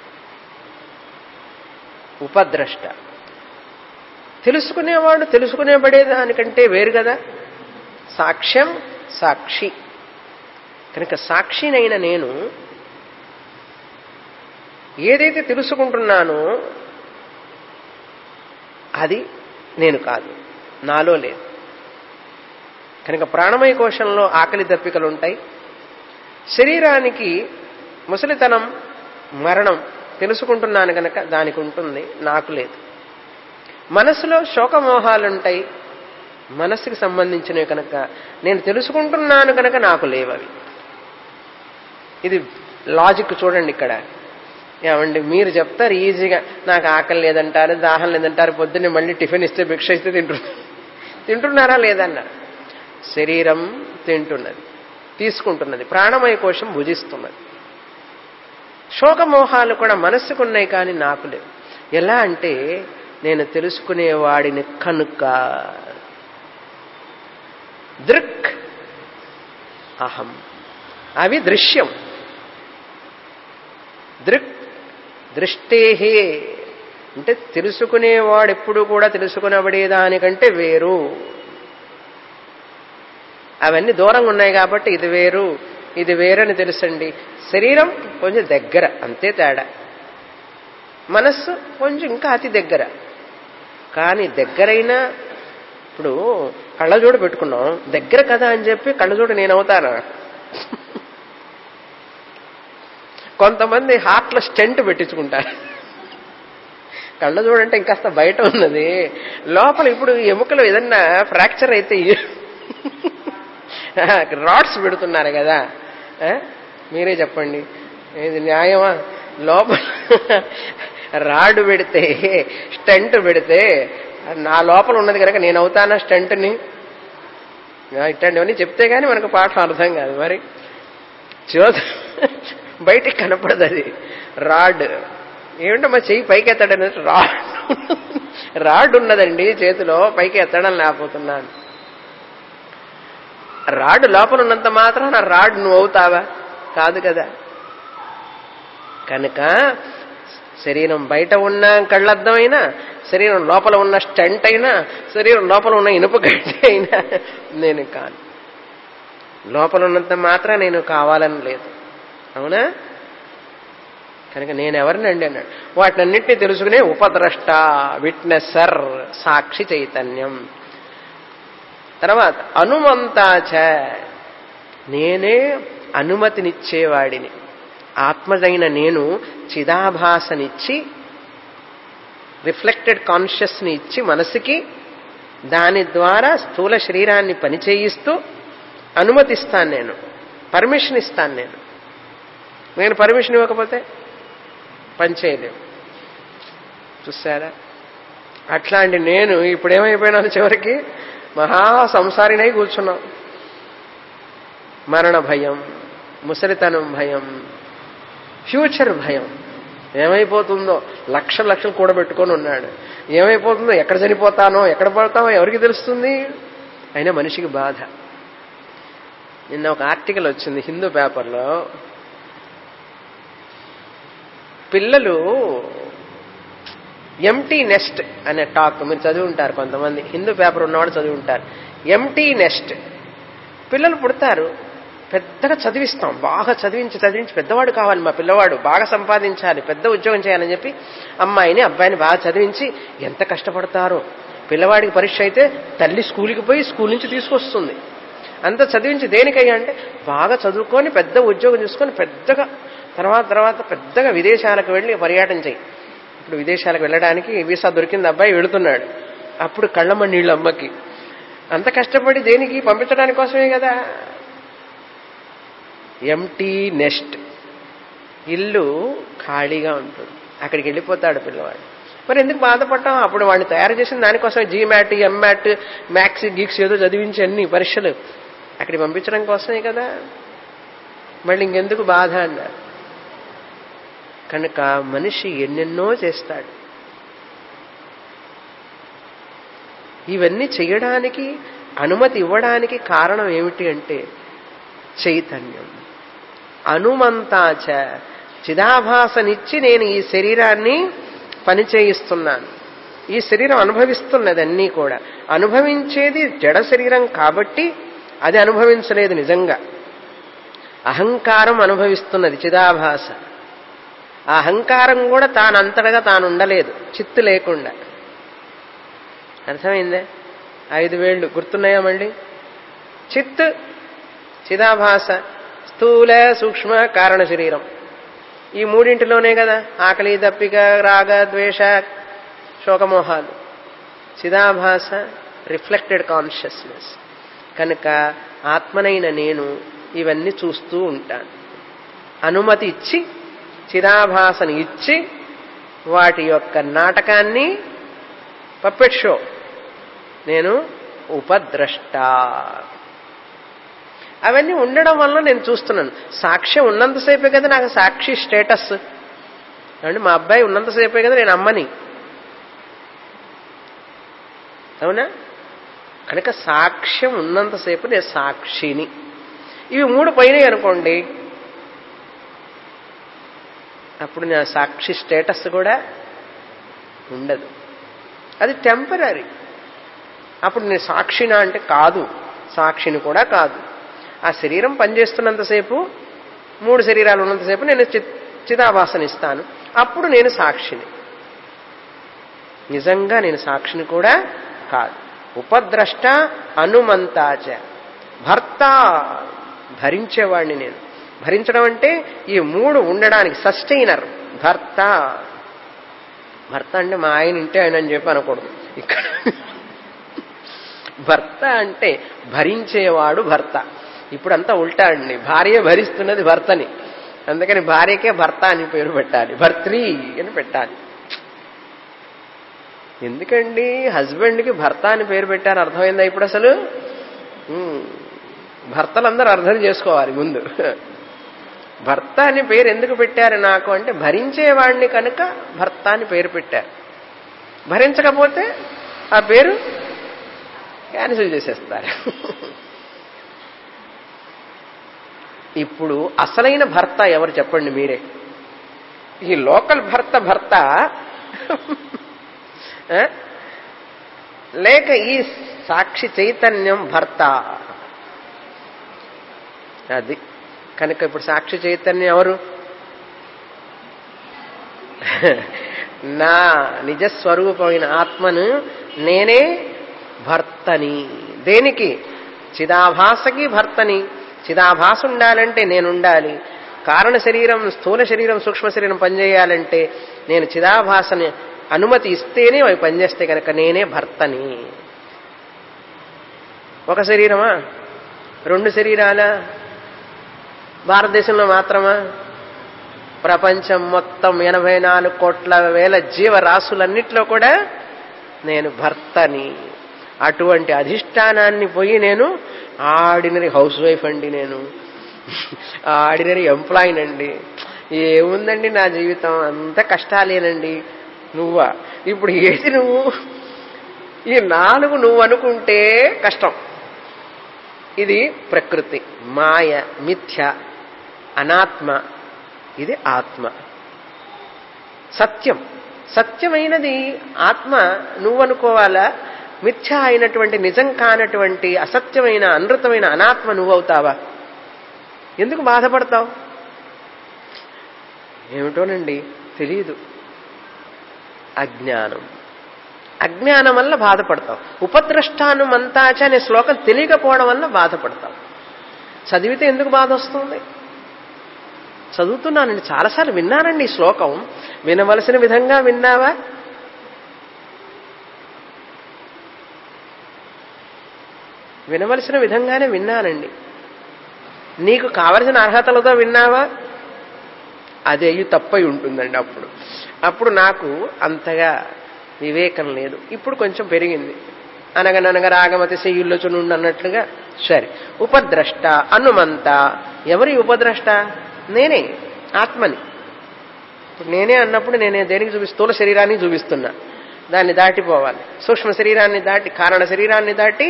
ఉపద్రష్ట తెలుసుకునేవాడు తెలుసుకునేబడేదానికంటే వేరు కదా సాక్ష్యం సాక్షి కనుక సాక్షినైన నేను ఏదైతే తెలుసుకుంటున్నానో అది నేను కాదు నాలో లేదు కనుక ప్రాణమయ కోశంలో ఆకలి దప్పికలు ఉంటాయి శరీరానికి ముసలితనం మరణం తెలుసుకుంటున్నాను కనుక దానికి ఉంటుంది నాకు లేదు మనసులో శోకమోహాలుంటాయి మనస్సుకి సంబంధించినవి కనుక నేను తెలుసుకుంటున్నాను కనుక నాకు లేవవి ఇది లాజిక్ చూడండి ఇక్కడ ఏమండి మీరు చెప్తారు ఈజీగా నాకు ఆకలి లేదంటారు దాహం లేదంటారు పొద్దున్నే మళ్ళీ టిఫిన్ ఇస్తే భిక్ష ఇస్తే తింటున్నారు తింటున్నారా లేదన్నారు శరీరం తింటున్నది తీసుకుంటున్నది ప్రాణమయ కోశం భుజిస్తున్నది శోకమోహాలు కూడా మనస్సుకున్నాయి కానీ నాకు లేవు ఎలా అంటే నేను తెలుసుకునేవాడిని కనుక దృక్ అహం అవి దృశ్యం దృక్ దృష్టేహే అంటే తెలుసుకునేవాడు ఎప్పుడు కూడా తెలుసుకునబడేదానికంటే వేరు అవన్నీ దూరంగా ఉన్నాయి కాబట్టి ఇది వేరు ఇది వేరని తెలుసండి శరీరం కొంచెం దగ్గర అంతే తేడా మనస్సు కొంచెం ఇంకా అతి దగ్గర కానీ దగ్గరైనా ఇప్పుడు కళ్ళజోడు పెట్టుకున్నాం దగ్గర కదా అని చెప్పి కళ్ళజోడు నేను అవుతానా కొంతమంది హార్ట్లో స్టెంట్ పెట్టించుకుంటారు కళ్ళజోడు అంటే ఇంకాస్త బయట ఉన్నది లోపల ఇప్పుడు ఎముకలు ఏదన్నా ఫ్రాక్చర్ అయితే రాడ్స్ పెడుతున్నారు కదా ఆ? మీరే చెప్పండి ఇది న్యాయమా లోపల రాడ్ పెడితే స్టంట్ పెడితే నా లోపల ఉన్నది కనుక నేను అవుతానా స్టంట్ని ఇట్లాంటివన్నీ చెప్తే గానీ మనకు పాఠం అర్థం కాదు మరి చోద బయటికి కనపడదు అది రాడ్ ఏమిటో మా చెయ్యి పైకి ఎత్తాడని రాడ్ రాడ్ ఉన్నదండి చేతిలో పైకి ఎత్తడం లేకపోతున్నాను రాడ్ లోపల ఉన్నంత మాత్రం రాడ్ నువ్వు అవుతావా కాదు కదా కనుక శరీరం బయట ఉన్న కళ్ళద్దమైనా శరీరం లోపల ఉన్న స్టంట్ అయినా శరీరం లోపల ఉన్న ఇనుప గడ్డి అయినా నేను కాను లోపల ఉన్నంత మాత్రం నేను కావాలని లేదు అవునా కనుక నేను ఎవరినండి అన్నాడు వాటినన్నింటినీ తెలుసుకునే ఉపద్రష్ట విట్నెసర్ సాక్షి చైతన్యం తర్వాత అనుమంతాచ నేనే అనుమతినిచ్చేవాడిని ఆత్మదైన నేను చిదాభాసనిచ్చి రిఫ్లెక్టెడ్ కాన్షియస్ని ఇచ్చి మనసుకి దాని ద్వారా స్థూల శరీరాన్ని పనిచేయిస్తూ అనుమతిస్తాను నేను పర్మిషన్ ఇస్తాను నేను నేను పర్మిషన్ ఇవ్వకపోతే పని చేయలేము చూసారా అట్లాంటి నేను ఇప్పుడు ఏమైపోయినాను చివరికి మహా సంసారినై కూర్చున్నాం మరణ భయం ముసలితనం భయం ఫ్యూచర్ భయం ఏమైపోతుందో లక్షల లక్షలు కూడబెట్టుకొని ఉన్నాడు ఏమైపోతుందో ఎక్కడ చనిపోతానో ఎక్కడ పడతానో ఎవరికి తెలుస్తుంది అయినా మనిషికి బాధ నిన్న ఒక ఆర్టికల్ వచ్చింది హిందూ పేపర్లో పిల్లలు ఎంటీ నెస్ట్ అనే టాక్ మీరు చదివి ఉంటారు కొంతమంది హిందూ పేపర్ ఉన్నవాడు చదివి ఉంటారు ఎంటీ నెస్ట్ పిల్లలు పుడతారు పెద్దగా చదివిస్తాం బాగా చదివించి చదివించి పెద్దవాడు కావాలి మా పిల్లవాడు బాగా సంపాదించాలి పెద్ద ఉద్యోగం చేయాలని చెప్పి అమ్మాయిని అబ్బాయిని బాగా చదివించి ఎంత కష్టపడతారో పిల్లవాడికి పరీక్ష అయితే తల్లి స్కూల్కి పోయి స్కూల్ నుంచి తీసుకొస్తుంది అంత చదివించి దేనికయ్యా అంటే బాగా చదువుకొని పెద్ద ఉద్యోగం చూసుకొని పెద్దగా తర్వాత తర్వాత పెద్దగా విదేశాలకు వెళ్ళి పర్యటన చేయి ఇప్పుడు విదేశాలకు వెళ్ళడానికి వీసా దొరికింది అబ్బాయి వెళుతున్నాడు అప్పుడు కళ్ళమ్మ నీళ్ళు అమ్మకి అంత కష్టపడి దేనికి పంపించడానికి కోసమే కదా ఎంటీ నెస్ట్ ఇల్లు ఖాళీగా ఉంటుంది అక్కడికి వెళ్ళిపోతాడు పిల్లవాడు మరి ఎందుకు బాధపడటం అప్పుడు వాడిని తయారు చేసిన దానికోసమే జీమ్యాట్ ఎంమ్యాట్ మ్యాథ్స్ గీక్స్ ఏదో చదివించి అన్ని పరీక్షలు అక్కడికి పంపించడం కోసమే కదా మళ్ళీ ఇంకెందుకు బాధ అన్నారు కనుక మనిషి ఎన్నెన్నో చేస్తాడు ఇవన్నీ చేయడానికి అనుమతి ఇవ్వడానికి కారణం ఏమిటి అంటే చైతన్యం అనుమంతాచ చిదాభాసనిచ్చి నేను ఈ శరీరాన్ని పనిచేయిస్తున్నాను ఈ శరీరం అనుభవిస్తున్నది అన్నీ కూడా అనుభవించేది జడ శరీరం కాబట్టి అది అనుభవించలేదు నిజంగా అహంకారం అనుభవిస్తున్నది చిదాభాస ఆ అహంకారం కూడా తానంతటగా తాను ఉండలేదు చిత్తు లేకుండా అర్థమైందే ఐదు వేళ్ళు గుర్తున్నాయా మళ్ళీ చిత్ చిదాభాస స్థూల సూక్ష్మ కారణ శరీరం ఈ మూడింటిలోనే కదా ఆకలి దప్పిక రాగ ద్వేష శోకమోహాలు చిదాభాస రిఫ్లెక్టెడ్ కాన్షియస్నెస్ కనుక ఆత్మనైన నేను ఇవన్నీ చూస్తూ ఉంటాను అనుమతి ఇచ్చి చిదాభాసని ఇచ్చి వాటి యొక్క నాటకాన్ని పప్పెట్ షో నేను ఉపద్రష్ట అవన్నీ ఉండడం వల్ల నేను చూస్తున్నాను సాక్ష్యం ఉన్నంతసేపే కదా నాకు సాక్షి స్టేటస్ అంటే మా అబ్బాయి ఉన్నంతసేపే కదా నేను అమ్మని అవునా కనుక సాక్ష్యం ఉన్నంతసేపు నేను సాక్షిని ఇవి మూడు పోయినాయి అనుకోండి అప్పుడు నా సాక్షి స్టేటస్ కూడా ఉండదు అది టెంపరీ అప్పుడు నేను సాక్షినా అంటే కాదు సాక్షిని కూడా కాదు ఆ శరీరం పనిచేస్తున్నంతసేపు మూడు శరీరాలు ఉన్నంతసేపు నేను చిదాభాసనిస్తాను అప్పుడు నేను సాక్షిని నిజంగా నేను సాక్షిని కూడా కాదు ఉపద్రష్ట అనుమంతాచ భర్త భరించేవాడిని నేను భరించడం అంటే ఈ మూడు ఉండడానికి సస్టైనర్ భర్త భర్త అంటే మా ఆయన ఇంటే ఆయన అని చెప్పి అనకూడదు ఇక్కడ భర్త అంటే భరించేవాడు భర్త ఇప్పుడంతా ఉల్టా అండి భార్య భరిస్తున్నది భర్తని అందుకని భార్యకే భర్త అని పేరు పెట్టాలి భర్త్రి అని పెట్టాలి ఎందుకండి హస్బెండ్కి భర్త అని పేరు పెట్టారు అర్థమైందా ఇప్పుడు అసలు ఉమ్, భర్తలందరూ అర్థం చేసుకోవాలి ముందు భర్త అని పేరు ఎందుకు పెట్టారు నాకు అంటే భరించేవాడిని కనుక భర్త అని పేరు పెట్టారు భరించకపోతే ఆ పేరు క్యాన్సిల్ చేసేస్తారు ఇప్పుడు అసలైన భర్త ఎవరు చెప్పండి మీరే ఈ లోకల్ భర్త భర్త ఆ? లేక ఈ సాక్షి చైతన్యం భర్త అది కనుక ఇప్పుడు సాక్షి చైతన్యం ఎవరు నా నిజస్వరూపమైన ఆత్మను నేనే భర్తని దేనికి చిదాభాసకి భర్తని చిదాభాస ఉండాలంటే నేను ఉండాలి కారణ శరీరం స్థూల శరీరం సూక్ష్మ శరీరం పనిచేయాలంటే నేను చిదాభాసని అనుమతి ఇస్తేనే అవి పనిచేస్తే కనుక నేనే భర్తని ఒక శరీరమా రెండు శరీరాలా భారతదేశంలో మాత్రమా ప్రపంచం మొత్తం ఎనభై నాలుగు కోట్ల వేల జీవరాశులన్నిట్లో కూడా నేను భర్తని అటువంటి అధిష్టానాన్ని పోయి నేను ఆర్డినరీ హౌస్ వైఫ్ అండి నేను ఆర్డినరీ ఎంప్లాయీనండి ఏముందండి నా జీవితం అంత కష్టాలేనండి నువ్వా ఇప్పుడు ఏది నువ్వు ఈ నాలుగు నువ్వు అనుకుంటే కష్టం ఇది ప్రకృతి మాయ మిథ్య అనాత్మ ఇది ఆత్మ సత్యం సత్యమైనది ఆత్మ నువ్వనుకోవాలా మిథ్య అయినటువంటి నిజం కానటువంటి అసత్యమైన అనృతమైన అనాత్మ నువ్వవుతావా ఎందుకు బాధపడతావు ఏమిటోనండి తెలియదు అజ్ఞానం అజ్ఞానం వల్ల బాధపడతావు ఉపద్రష్టానుమంతాచ అనే శ్లోకం తెలియకపోవడం వల్ల బాధపడతావు చదివితే ఎందుకు బాధ వస్తుంది చదువుతున్నానండి చాలాసార్లు విన్నానండి ఈ శ్లోకం వినవలసిన విధంగా విన్నావా వినవలసిన విధంగానే విన్నానండి నీకు కావలసిన అర్హతలతో విన్నావా అదే తప్పై ఉంటుందండి అప్పుడు అప్పుడు నాకు అంతగా వివేకం లేదు ఇప్పుడు కొంచెం పెరిగింది అనగననగ రాగమతి శయ్యుల్లోచునుండి అన్నట్లుగా సరే ఉపద్రష్ట అనుమంత ఎవరి ఉపద్రష్ట నేనే ఆత్మని ఇప్పుడు నేనే అన్నప్పుడు నేనే దేనికి చూపి స్థూల శరీరాన్ని చూపిస్తున్నా దాన్ని దాటిపోవాలి సూక్ష్మ శరీరాన్ని దాటి కారణ శరీరాన్ని దాటి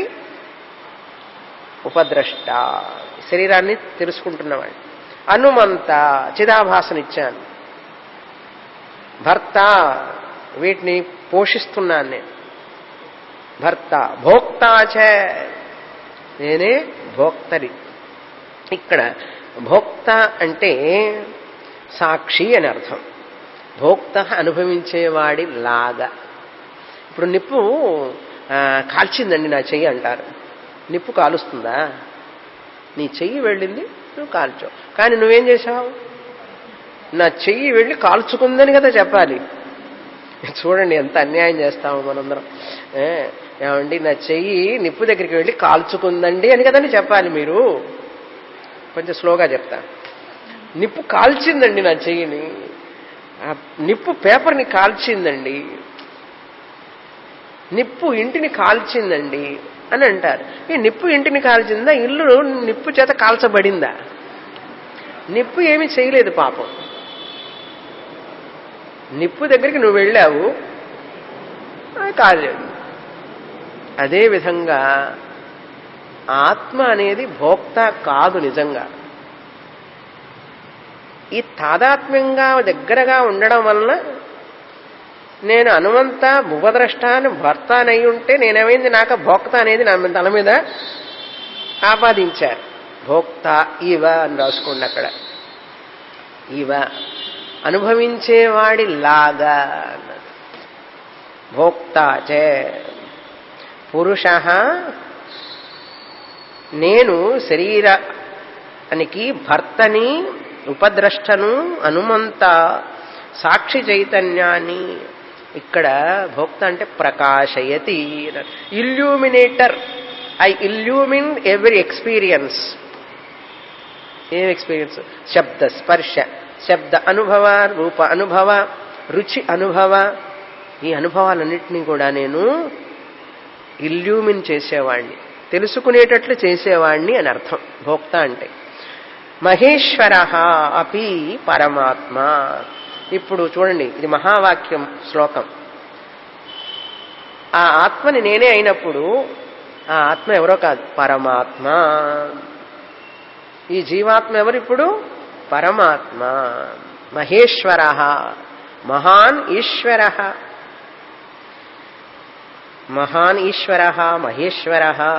ఉపద్రష్ట శరీరాన్ని తెలుసుకుంటున్నవాడిని అనుమంత చిదాభాసనిచ్చాను భర్త వీటిని పోషిస్తున్నాను నేను భర్త భోక్తాచ నేనే భోక్తరి ఇక్కడ భోక్త అంటే సాక్షి అని అర్థం భోక్త అనుభవించేవాడి లాగా ఇప్పుడు నిప్పు ఆ, కాల్చిందండి నా చెయ్యి అంటారు నిప్పు కాలుస్తుందా నీ చెయ్యి వెళ్ళింది నువ్వు కాల్చావు కానీ నువ్వేం చేశావు నా చెయ్యి వెళ్ళి కాల్చుకుందని కదా చెప్పాలి చూడండి ఎంత అన్యాయం చేస్తాము మనందరం ఏ, ఏమండి నా చెయ్యి నిప్పు దగ్గరికి వెళ్ళి కాల్చుకుందండి అని కదండి చెప్పాలి మీరు కొంచెం స్లోగా చెప్తా నిప్పు కాల్చిందండి నా చెయ్యిని ఆ నిప్పు పేపర్ని కాల్చిందండి నిప్పు ఇంటిని కాల్చిందండి అని అంటారు ఈ నిప్పు ఇంటిని కాల్చిందా ఇల్లు నిప్పు చేత కాల్చబడిందా నిప్పు ఏమీ చేయలేదు పాపం నిప్పు దగ్గరికి నువ్వు వెళ్ళావు అది కాలేదు అదేవిధంగా ఆత్మ అనేది భోక్త కాదు నిజంగా ఈ తాదాత్మ్యంగా దగ్గరగా ఉండడం వలన నేను అనుమంత భువద్రష్ట అని భర్త అని ఉంటే నేనేమైంది నాకు భోక్త అనేది నా మీద- తల మీద ఆపాదించారు భోక్త ఇవ అని రాసుకోండి అక్కడ ఇవ అనుభవించేవాడి లాగా అన్నది భోక్త చే పురుష నేను శరీరానికి భర్తని ఉపద్రష్టను హనుమంత సాక్షి చైతన్యాన్ని ఇక్కడ భోక్త అంటే ప్రకాశయతి illuminator I illumine every experience ఏం ఎక్స్పీరియన్స్ శబ్ద స్పర్శ శబ్ద అనుభవ రూప అనుభవ రుచి అనుభవ ఈ అనుభవాలన్నింటినీ కూడా నేను ఇల్యూమిన్ చేసేవాణ్ణి తెలుసుకునేటట్లు చేసేవాణ్ణి అని అర్థం భోక్త అంటే మహేశ్వర అపి పరమాత్మ ఇప్పుడు చూడండి ఇది మహావాక్యం శ్లోకం ఆ ఆత్మని నేనే అయినప్పుడు ఆ ఆత్మ ఎవరో కాదు పరమాత్మ ఈ జీవాత్మ ఎవరిప్పుడు పరమాత్మ మహేశ్వర మహాన్ ఈశ్వర మహాన్ ఈశ్వర మహేశ్వర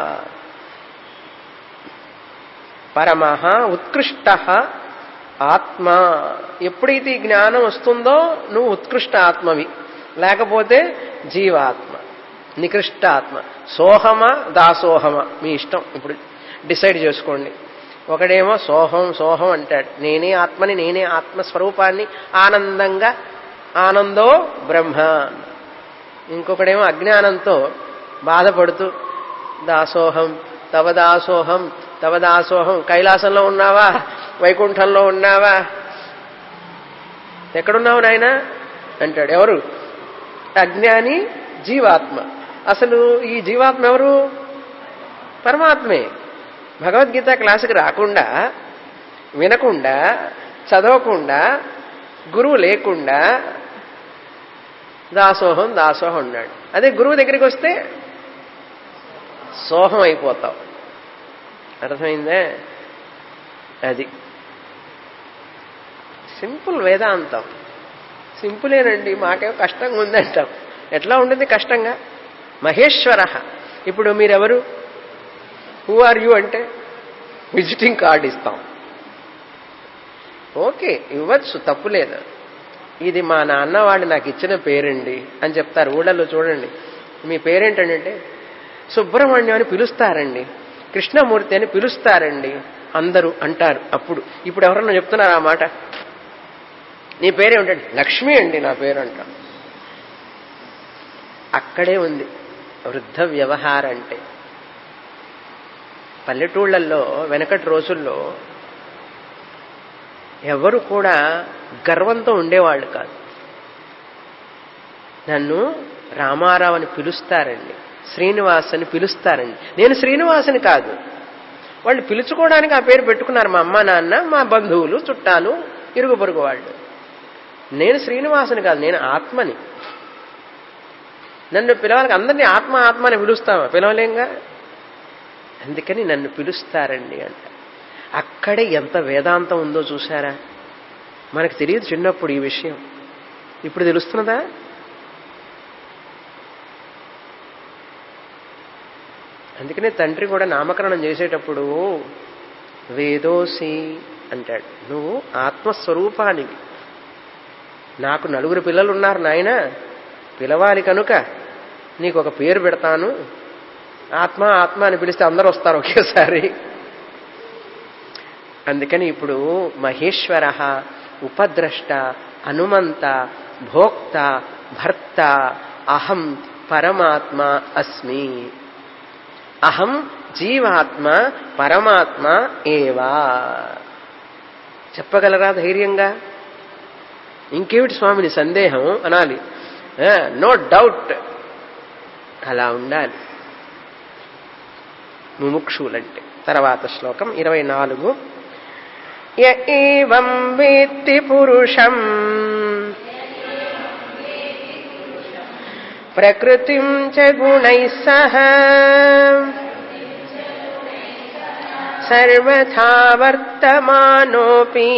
పరమ ఉత్కృష్ట ఆత్మ ఎప్పుడైతే ఈ జ్ఞానం వస్తుందో నువ్వు ఉత్కృష్ట ఆత్మవి లేకపోతే జీవాత్మ నికృష్ట ఆత్మ సోహమ దాసోహమ మీ ఇష్టం ఇప్పుడు డిసైడ్ చేసుకోండి ఒకడేమో సోహం సోహం అంటాడు నేనే ఆత్మని నేనే ఆత్మస్వరూపాన్ని ఆనందంగా ఆనందో బ్రహ్మ ఇంకొకడేమో అజ్ఞానంతో బాధపడుతూ దాసోహం తవ దాసోహం తవ దాసోహం కైలాసంలో ఉన్నావా వైకుంఠంలో ఉన్నావా ఎక్కడున్నావు నాయన అంటాడు ఎవరు అజ్ఞాని జీవాత్మ అసలు ఈ జీవాత్మ ఎవరు పరమాత్మే భగవద్గీత క్లాసుకి రాకుండా వినకుండా చదవకుండా గురువు లేకుండా దాసోహం దాసోహం ఉన్నాడు అదే గురువు దగ్గరికి వస్తే సోహం అయిపోతావు అర్థమైందే అది సింపుల్ వేదాంతం సింపులేనండి మాకేమో కష్టంగా ఉందంటాం ఎట్లా ఉంటుంది కష్టంగా మహేశ్వర ఇప్పుడు మీరెవరు హూ ఆర్ యూ అంటే విజిటింగ్ కార్డు ఇస్తాం ఓకే ఇవ్వచ్చు తప్పులేదు ఇది మా నాన్న వాడు నాకు ఇచ్చిన పేరండి అని చెప్తారు ఊళ్ళల్లో చూడండి మీ పేరేంటంటే సుబ్రహ్మణ్యం అని పిలుస్తారండి కృష్ణమూర్తి అని పిలుస్తారండి అందరూ అంటారు అప్పుడు ఇప్పుడు ఎవరన్నా చెప్తున్నారు ఆ మాట నీ పేరేమిటండి లక్ష్మి అండి నా పేరు అంట అక్కడే ఉంది వృద్ధ వ్యవహారం అంటే పల్లెటూళ్ళల్లో వెనకటి రోజుల్లో ఎవరు కూడా గర్వంతో ఉండేవాళ్ళు కాదు నన్ను రామారావు అని పిలుస్తారండి శ్రీనివాస్ అని పిలుస్తారండి నేను శ్రీనివాసుని కాదు వాళ్ళు పిలుచుకోవడానికి ఆ పేరు పెట్టుకున్నారు మా అమ్మ నాన్న మా బంధువులు చుట్టాలు ఇరుగు పొరుగు వాళ్ళు నేను శ్రీనివాసుని కాదు నేను ఆత్మని నన్ను పిలవాలని అందరినీ ఆత్మ ఆత్మ అని పిలుస్తామా పిలవలేంగా అందుకని నన్ను పిలుస్తారండి అంట అక్కడే ఎంత వేదాంతం ఉందో చూసారా మనకు తెలియదు చిన్నప్పుడు ఈ విషయం ఇప్పుడు తెలుస్తున్నదా అందుకనే తండ్రి కూడా నామకరణం చేసేటప్పుడు వేదోసి అంటాడు నువ్వు ఆత్మస్వరూపానికి నాకు నలుగురు పిల్లలు ఉన్నారు నాయన పిలవాలి కనుక నీకు ఒక పేరు పెడతాను ఆత్మ ఆత్మ అని పిలిస్తే అందరూ వస్తారు ఒకేసారి అందుకని ఇప్పుడు మహేశ్వర ఉపద్రష్ట హనుమంత భోక్త భర్త అహం పరమాత్మ అస్మి అహం జీవాత్మ పరమాత్మ ఏవా చెప్పగలరా ధైర్యంగా ఇంకేమిటి స్వామిని సందేహం అనాలి నో డౌట్ అలా ఉండాలి ముముక్షులంటే తర్వాత శ్లోకం ఇరవై నాలుగు ఏం వేత్తి పురుషం ప్రకృతిం చ గుణై సహ సర్వథా వర్తమానోపి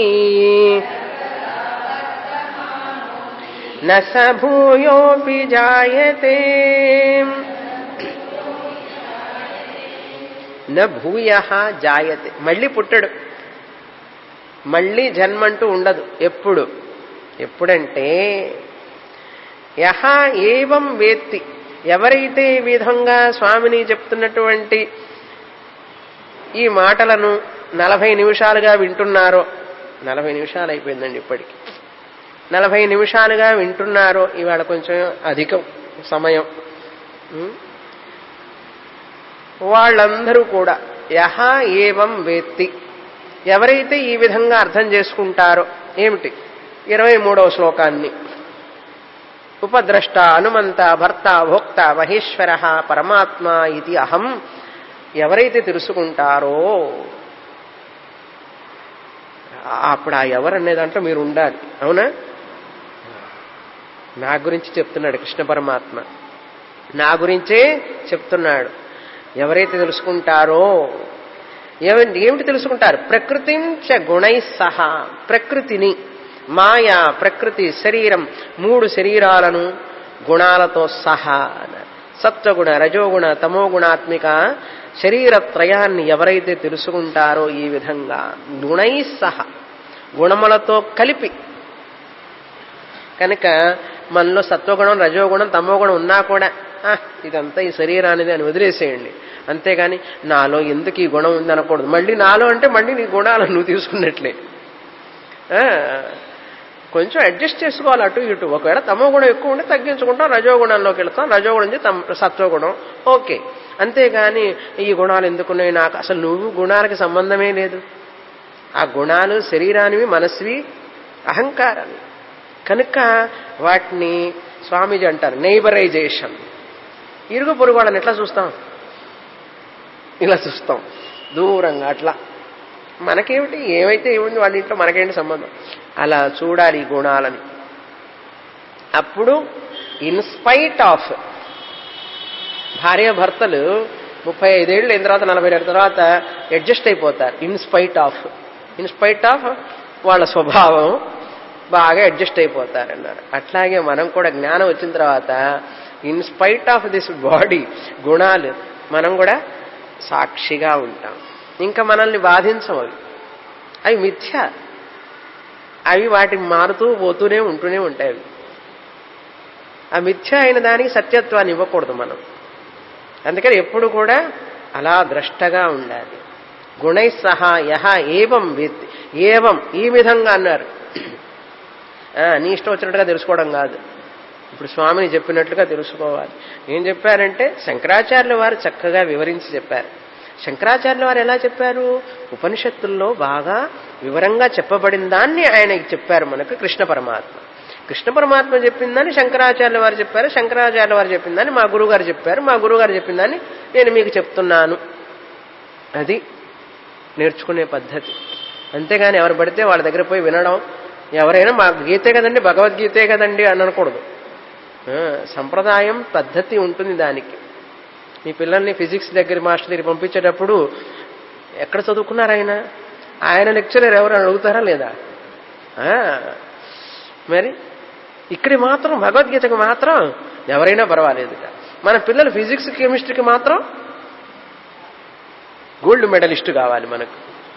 న స భూయోపి జాయతే న భూయ జాయతే మళ్ళీ పుట్టడు మళ్ళీ జన్మంటూ ఉండదు ఎప్పుడు ఎప్పుడంటే యహ ఏవం వేత్తి ఎవరైతే ఈ విధంగా స్వామిని చెప్తున్నటువంటి ఈ మాటలను నలభై నిమిషాలుగా వింటున్నారో నలభై నిమిషాలు అయిపోయిందండి ఇప్పటికి నలభై నిమిషాలుగా వింటున్నారో ఇవాళ కొంచెం అధికం సమయం ఉం? వాళ్ళందరూ కూడా యహ ఏవం వేత్తి ఎవరైతే ఈ విధంగా అర్థం చేసుకుంటారో ఏమిటి ఇరవై మూడవ శ్లోకాన్ని ఉపద్రష్ట హనుమంత భర్త భోక్త మహేశ్వర పరమాత్మ ఇది అహం ఎవరైతే తెలుసుకుంటారో అప్పుడు ఆ ఎవరనే దాంట్లో మీరు ఉండాలి అవునా నా గురించి చెప్తున్నాడు కృష్ణ పరమాత్మ నా గురించే చెప్తున్నాడు ఎవరైతే తెలుసుకుంటారో ఏమిటి ఏమిటి తెలుసుకుంటారు ప్రకృతిం చ గుణై సహా ప్రకృతిని మాయా ప్రకృతి శరీరం మూడు శరీరాలను గుణాలతో సహా అన్నారు సత్వగుణ రజోగుణ తమోగుణాత్మిక శరీరత్రయాన్ని ఎవరైతే తెలుసుకుంటారో ఈ విధంగా గుణై సహ గుణములతో కలిపి కనుక మనలో సత్వగుణం రజోగుణం తమోగుణం ఉన్నా కూడా "ఆ, ఇదంతా ఈ శరీరానిది అని వదిలేసేయండి అంతేగాని నాలో ఎందుకు ఈ గుణం ఉంది అనకూడదు మళ్ళీ నాలో అంటే మళ్ళీ నీ గుణాలను నువ్వు తీసుకున్నట్లే ఆ, కొంచెం అడ్జస్ట్ చేసుకోవాలి అటు ఇటు ఒకవేళ తమో గుణం ఎక్కువ ఉంటే తగ్గించుకుంటాం రజోగుణంలోకి వెళ్తాం రజోగుణం నుంచి తమ సత్వగుణం ఓకే అంతేగాని ఈ గుణాలు ఎందుకున్నాయి నాకు అసలు నువ్వు గుణాలకి సంబంధమే లేదు ఆ గుణాలు శరీరానివి మనస్వి అహంకారాలు కనుక వాటిని స్వామీజీ అంటారు నైబరైజేషన్ ఇరుగు పొరుగు వాళ్ళని ఎట్లా చూస్తాం ఇలా చూస్తాం దూరంగా అట్లా మనకేమిటి ఏమైతే ఏముంది వాళ్ళ ఇంట్లో మనకేంటి సంబంధం అలా చూడాలి ఈ గుణాలని అప్పుడు ఇన్స్పైట్ ఆఫ్ భార్యాభర్తలు ముప్పై ఐదేళ్ళు అయిన తర్వాత నలభై ఏళ్ళ తర్వాత అడ్జస్ట్ అయిపోతారు ఇన్స్పైట్ ఆఫ్ ఇన్స్పైట్ ఆఫ్ వాళ్ళ స్వభావం బాగా అడ్జస్ట్ అయిపోతారు అన్నారు అట్లాగే మనం కూడా జ్ఞానం వచ్చిన తర్వాత ఇన్స్పైట్ ఆఫ్ దిస్ బాడీ గుణాలు మనం కూడా సాక్షిగా ఉంటాం ఇంకా మనల్ని బాధించవు అవి అవి మిథ్య అవి వాటి మారుతూ పోతూనే ఉంటూనే ఉంటాయి అవి ఆ మిథ్య అయిన దానికి సత్యత్వాన్ని ఇవ్వకూడదు మనం అందుకని ఎప్పుడు కూడా అలా ద్రష్టగా ఉండాలి గుణై సహా యహ ఏవం వేత్తి ఏవం ఈ విధంగా అన్నారు ఆ, నీ ఇష్టం వచ్చినట్టుగా తెలుసుకోవడం కాదు ఇప్పుడు స్వామిని చెప్పినట్లుగా తెలుసుకోవాలి ఏం చెప్పారంటే శంకరాచార్యుల వారు చక్కగా వివరించి చెప్పారు శంకరాచార్యుల వారు ఎలా చెప్పారు ఉపనిషత్తుల్లో బాగా వివరంగా చెప్పబడిన దాన్ని ఆయన చెప్పారు మనకు కృష్ణ పరమాత్మ కృష్ణ పరమాత్మ చెప్పిందని శంకరాచార్యుల వారు చెప్పారు శంకరాచార్యుల వారు చెప్పిందని మా గురువుగారు చెప్పారు మా గురువుగారు చెప్పిందని నేను మీకు చెప్తున్నాను అది నేర్చుకునే పద్ధతి అంతేగాని ఎవరు పడితే వాళ్ళ దగ్గర పోయి వినడం ఎవరైనా మా గీతే కదండి భగవద్గీతే కదండి అని అనకూడదు ఆ, సంప్రదాయం పద్ధతి ఉంటుంది దానికి మీ పిల్లల్ని ఫిజిక్స్ దగ్గర మాస్టర్ దగ్గర పంపించేటప్పుడు ఎక్కడ చదువుకున్నారు ఆయన ఆయన లెక్చరర్ ఎవరు అని అడుగుతారా లేదా ఆ, మరి ఇక్కడ మాత్రం భగవద్గీతకు మాత్రం ఎవరైనా పర్వాలేదు మన పిల్లలు ఫిజిక్స్ కెమిస్ట్రీకి మాత్రం గోల్డ్ మెడలిస్ట్ కావాలి మనకు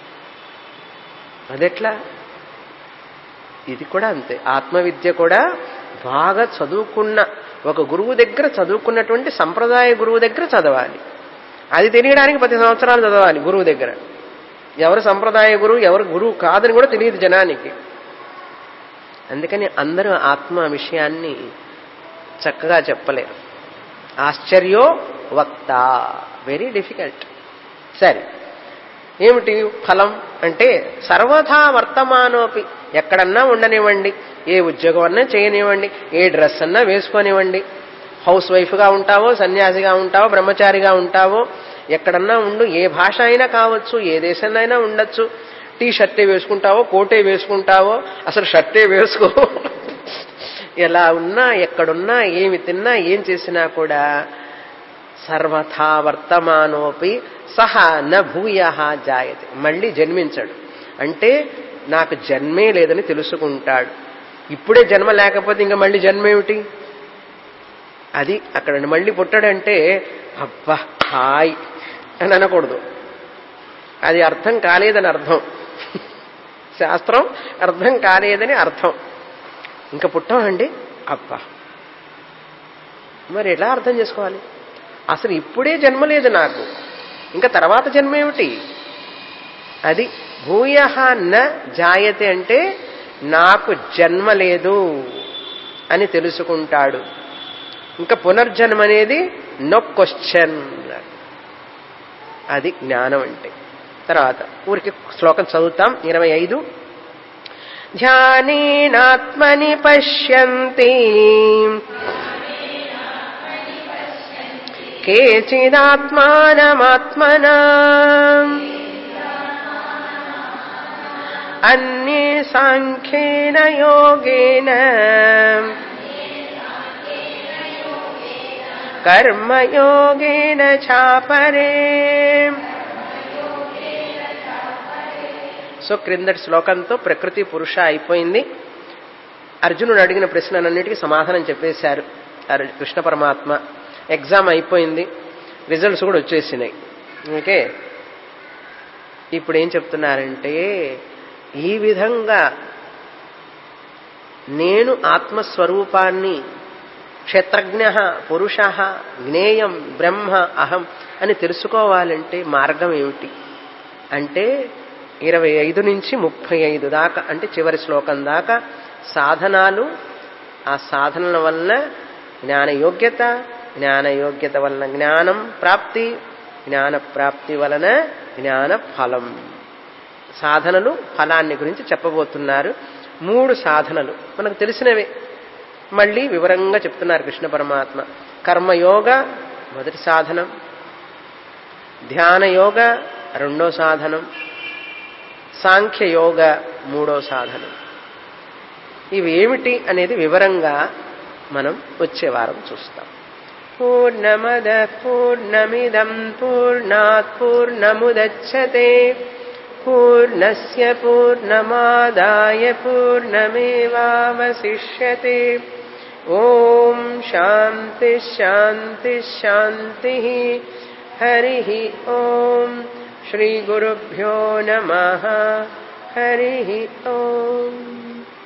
అదెట్లా ఇది కూడా అంతే ఆత్మవిద్య కూడా బాగా చదువుకున్న ఒక గురువు దగ్గర చదువుకున్నటువంటి సంప్రదాయ గురువు దగ్గర చదవాలి అది తెలియడానికి పది సంవత్సరాలు చదవాలి గురువు దగ్గర ఎవరు సంప్రదాయ గురువు ఎవరు గురువు కాదని కూడా తెలియదు జనానికి అందుకని అందరూ ఆత్మ విషయాన్ని చక్కగా చెప్పలేరు ఆశ్చర్యో వక్త వెరీ డిఫికల్ట్ సరే ఏమిటి ఫలం అంటే సర్వథా వర్తమానోపి ఎక్కడన్నా ఉండనివ్వండి ఏ ఉద్యోగం అన్నా చేయనివ్వండి ఏ డ్రెస్ అన్నా వేసుకొనివ్వండి హౌస్ వైఫ్గా ఉంటావో సన్యాసిగా ఉంటావో బ్రహ్మచారిగా ఉంటావో ఎక్కడన్నా ఉండు ఏ భాష అయినా కావచ్చు ఏ దేశంలో అయినా ఉండొచ్చు టీ షర్టే వేసుకుంటావో కోటే వేసుకుంటావో అసలు షర్టే వేసుకో ఎలా ఉన్నా ఎక్కడున్నా ఏమి తిన్నా ఏం చేసినా కూడా సర్వథా వర్తమానోపి సహా న భూయ జాయతే మళ్ళీ జన్మించడు అంటే నాకు జన్మే లేదని తెలుసుకుంటాడు ఇప్పుడే జన్మ లేకపోతే ఇంకా మళ్ళీ జన్మేమిటి అది అక్కడ మళ్ళీ పుట్టాడంటే అబ్బా హాయ్ అని అనకూడదు అది అర్థం కాలేదని అర్థం శాస్త్రం అర్థం కాలేదని అర్థం ఇంకా పుట్టామండి అబ్బా మరి ఎలా అర్థం చేసుకోవాలి అసలు ఇప్పుడే జన్మ లేదు నాకు ఇంకా తర్వాత జన్మ ఏమిటి అది భూయ న జాయతే అంటే నాకు జన్మ లేదు అని తెలుసుకుంటాడు ఇంకా పునర్జన్మ అనేది నో క్వశ్చన్ అది జ్ఞానం అంటే తర్వాత ఊరికి శ్లోకం చదువుతాం ఇరవై ఐదు ధ్యానేనాత్మని పశ్యంతి కేచిదాత్మానమాత్మనా అన్యే సాంఖ్యేన యోగేన కర్మయోగేన చాపరే సో క్రిందటి శ్లోకంతో ప్రకృతి పురుష అయిపోయింది అర్జునుడు అడిగిన ప్రశ్నలన్నిటికీ సమాధానం చెప్పేశారు అర్- కృష్ణ పరమాత్మ ఎగ్జామ్ అయిపోయింది రిజల్ట్స్ కూడా వచ్చేసినాయి ఓకే ఇప్పుడు ఏం చెప్తున్నారంటే ఈ విధంగా నేను ఆత్మస్వరూపాన్ని క్షేత్రజ్ఞ పురుష జ్ఞేయం బ్రహ్మ అహం అని తెలుసుకోవాలంటే మార్గం ఏమిటి అంటే ఇరవై ఐదు నుంచి ముప్పై ఐదు దాకా అంటే చివరి శ్లోకం దాకా సాధనాలు ఆ సాధనల వలన జ్ఞాన యోగ్యత జ్ఞాన యోగ్యత వలన జ్ఞానం ప్రాప్తి జ్ఞాన ప్రాప్తి వలన జ్ఞాన ఫలం సాధనలు ఫలాన్ని గురించి చెప్పబోతున్నారు మూడు సాధనలు మనకు తెలిసినవే మళ్ళీ వివరంగా చెప్తున్నారు కృష్ణ పరమాత్మ కర్మయోగ మొదటి సాధనం ధ్యానయోగ రెండో సాధనం సాంఖ్యయోగ మూడో సాధనం ఇవేమిటి అనేది వివరంగా మనం వచ్చే వారం చూస్తాం పూర్ణమద పూర్ణమిదం పూర్ణాత్ పూర్ణముదచ్చతే పూర్ణస్య పూర్ణమాదాయ పూర్ణమేవావశిష్యతే ఓం శాంతి శాంతి శాంతి హరి ఓం శ్రీ గురుభ్యో నమ హరి ఓం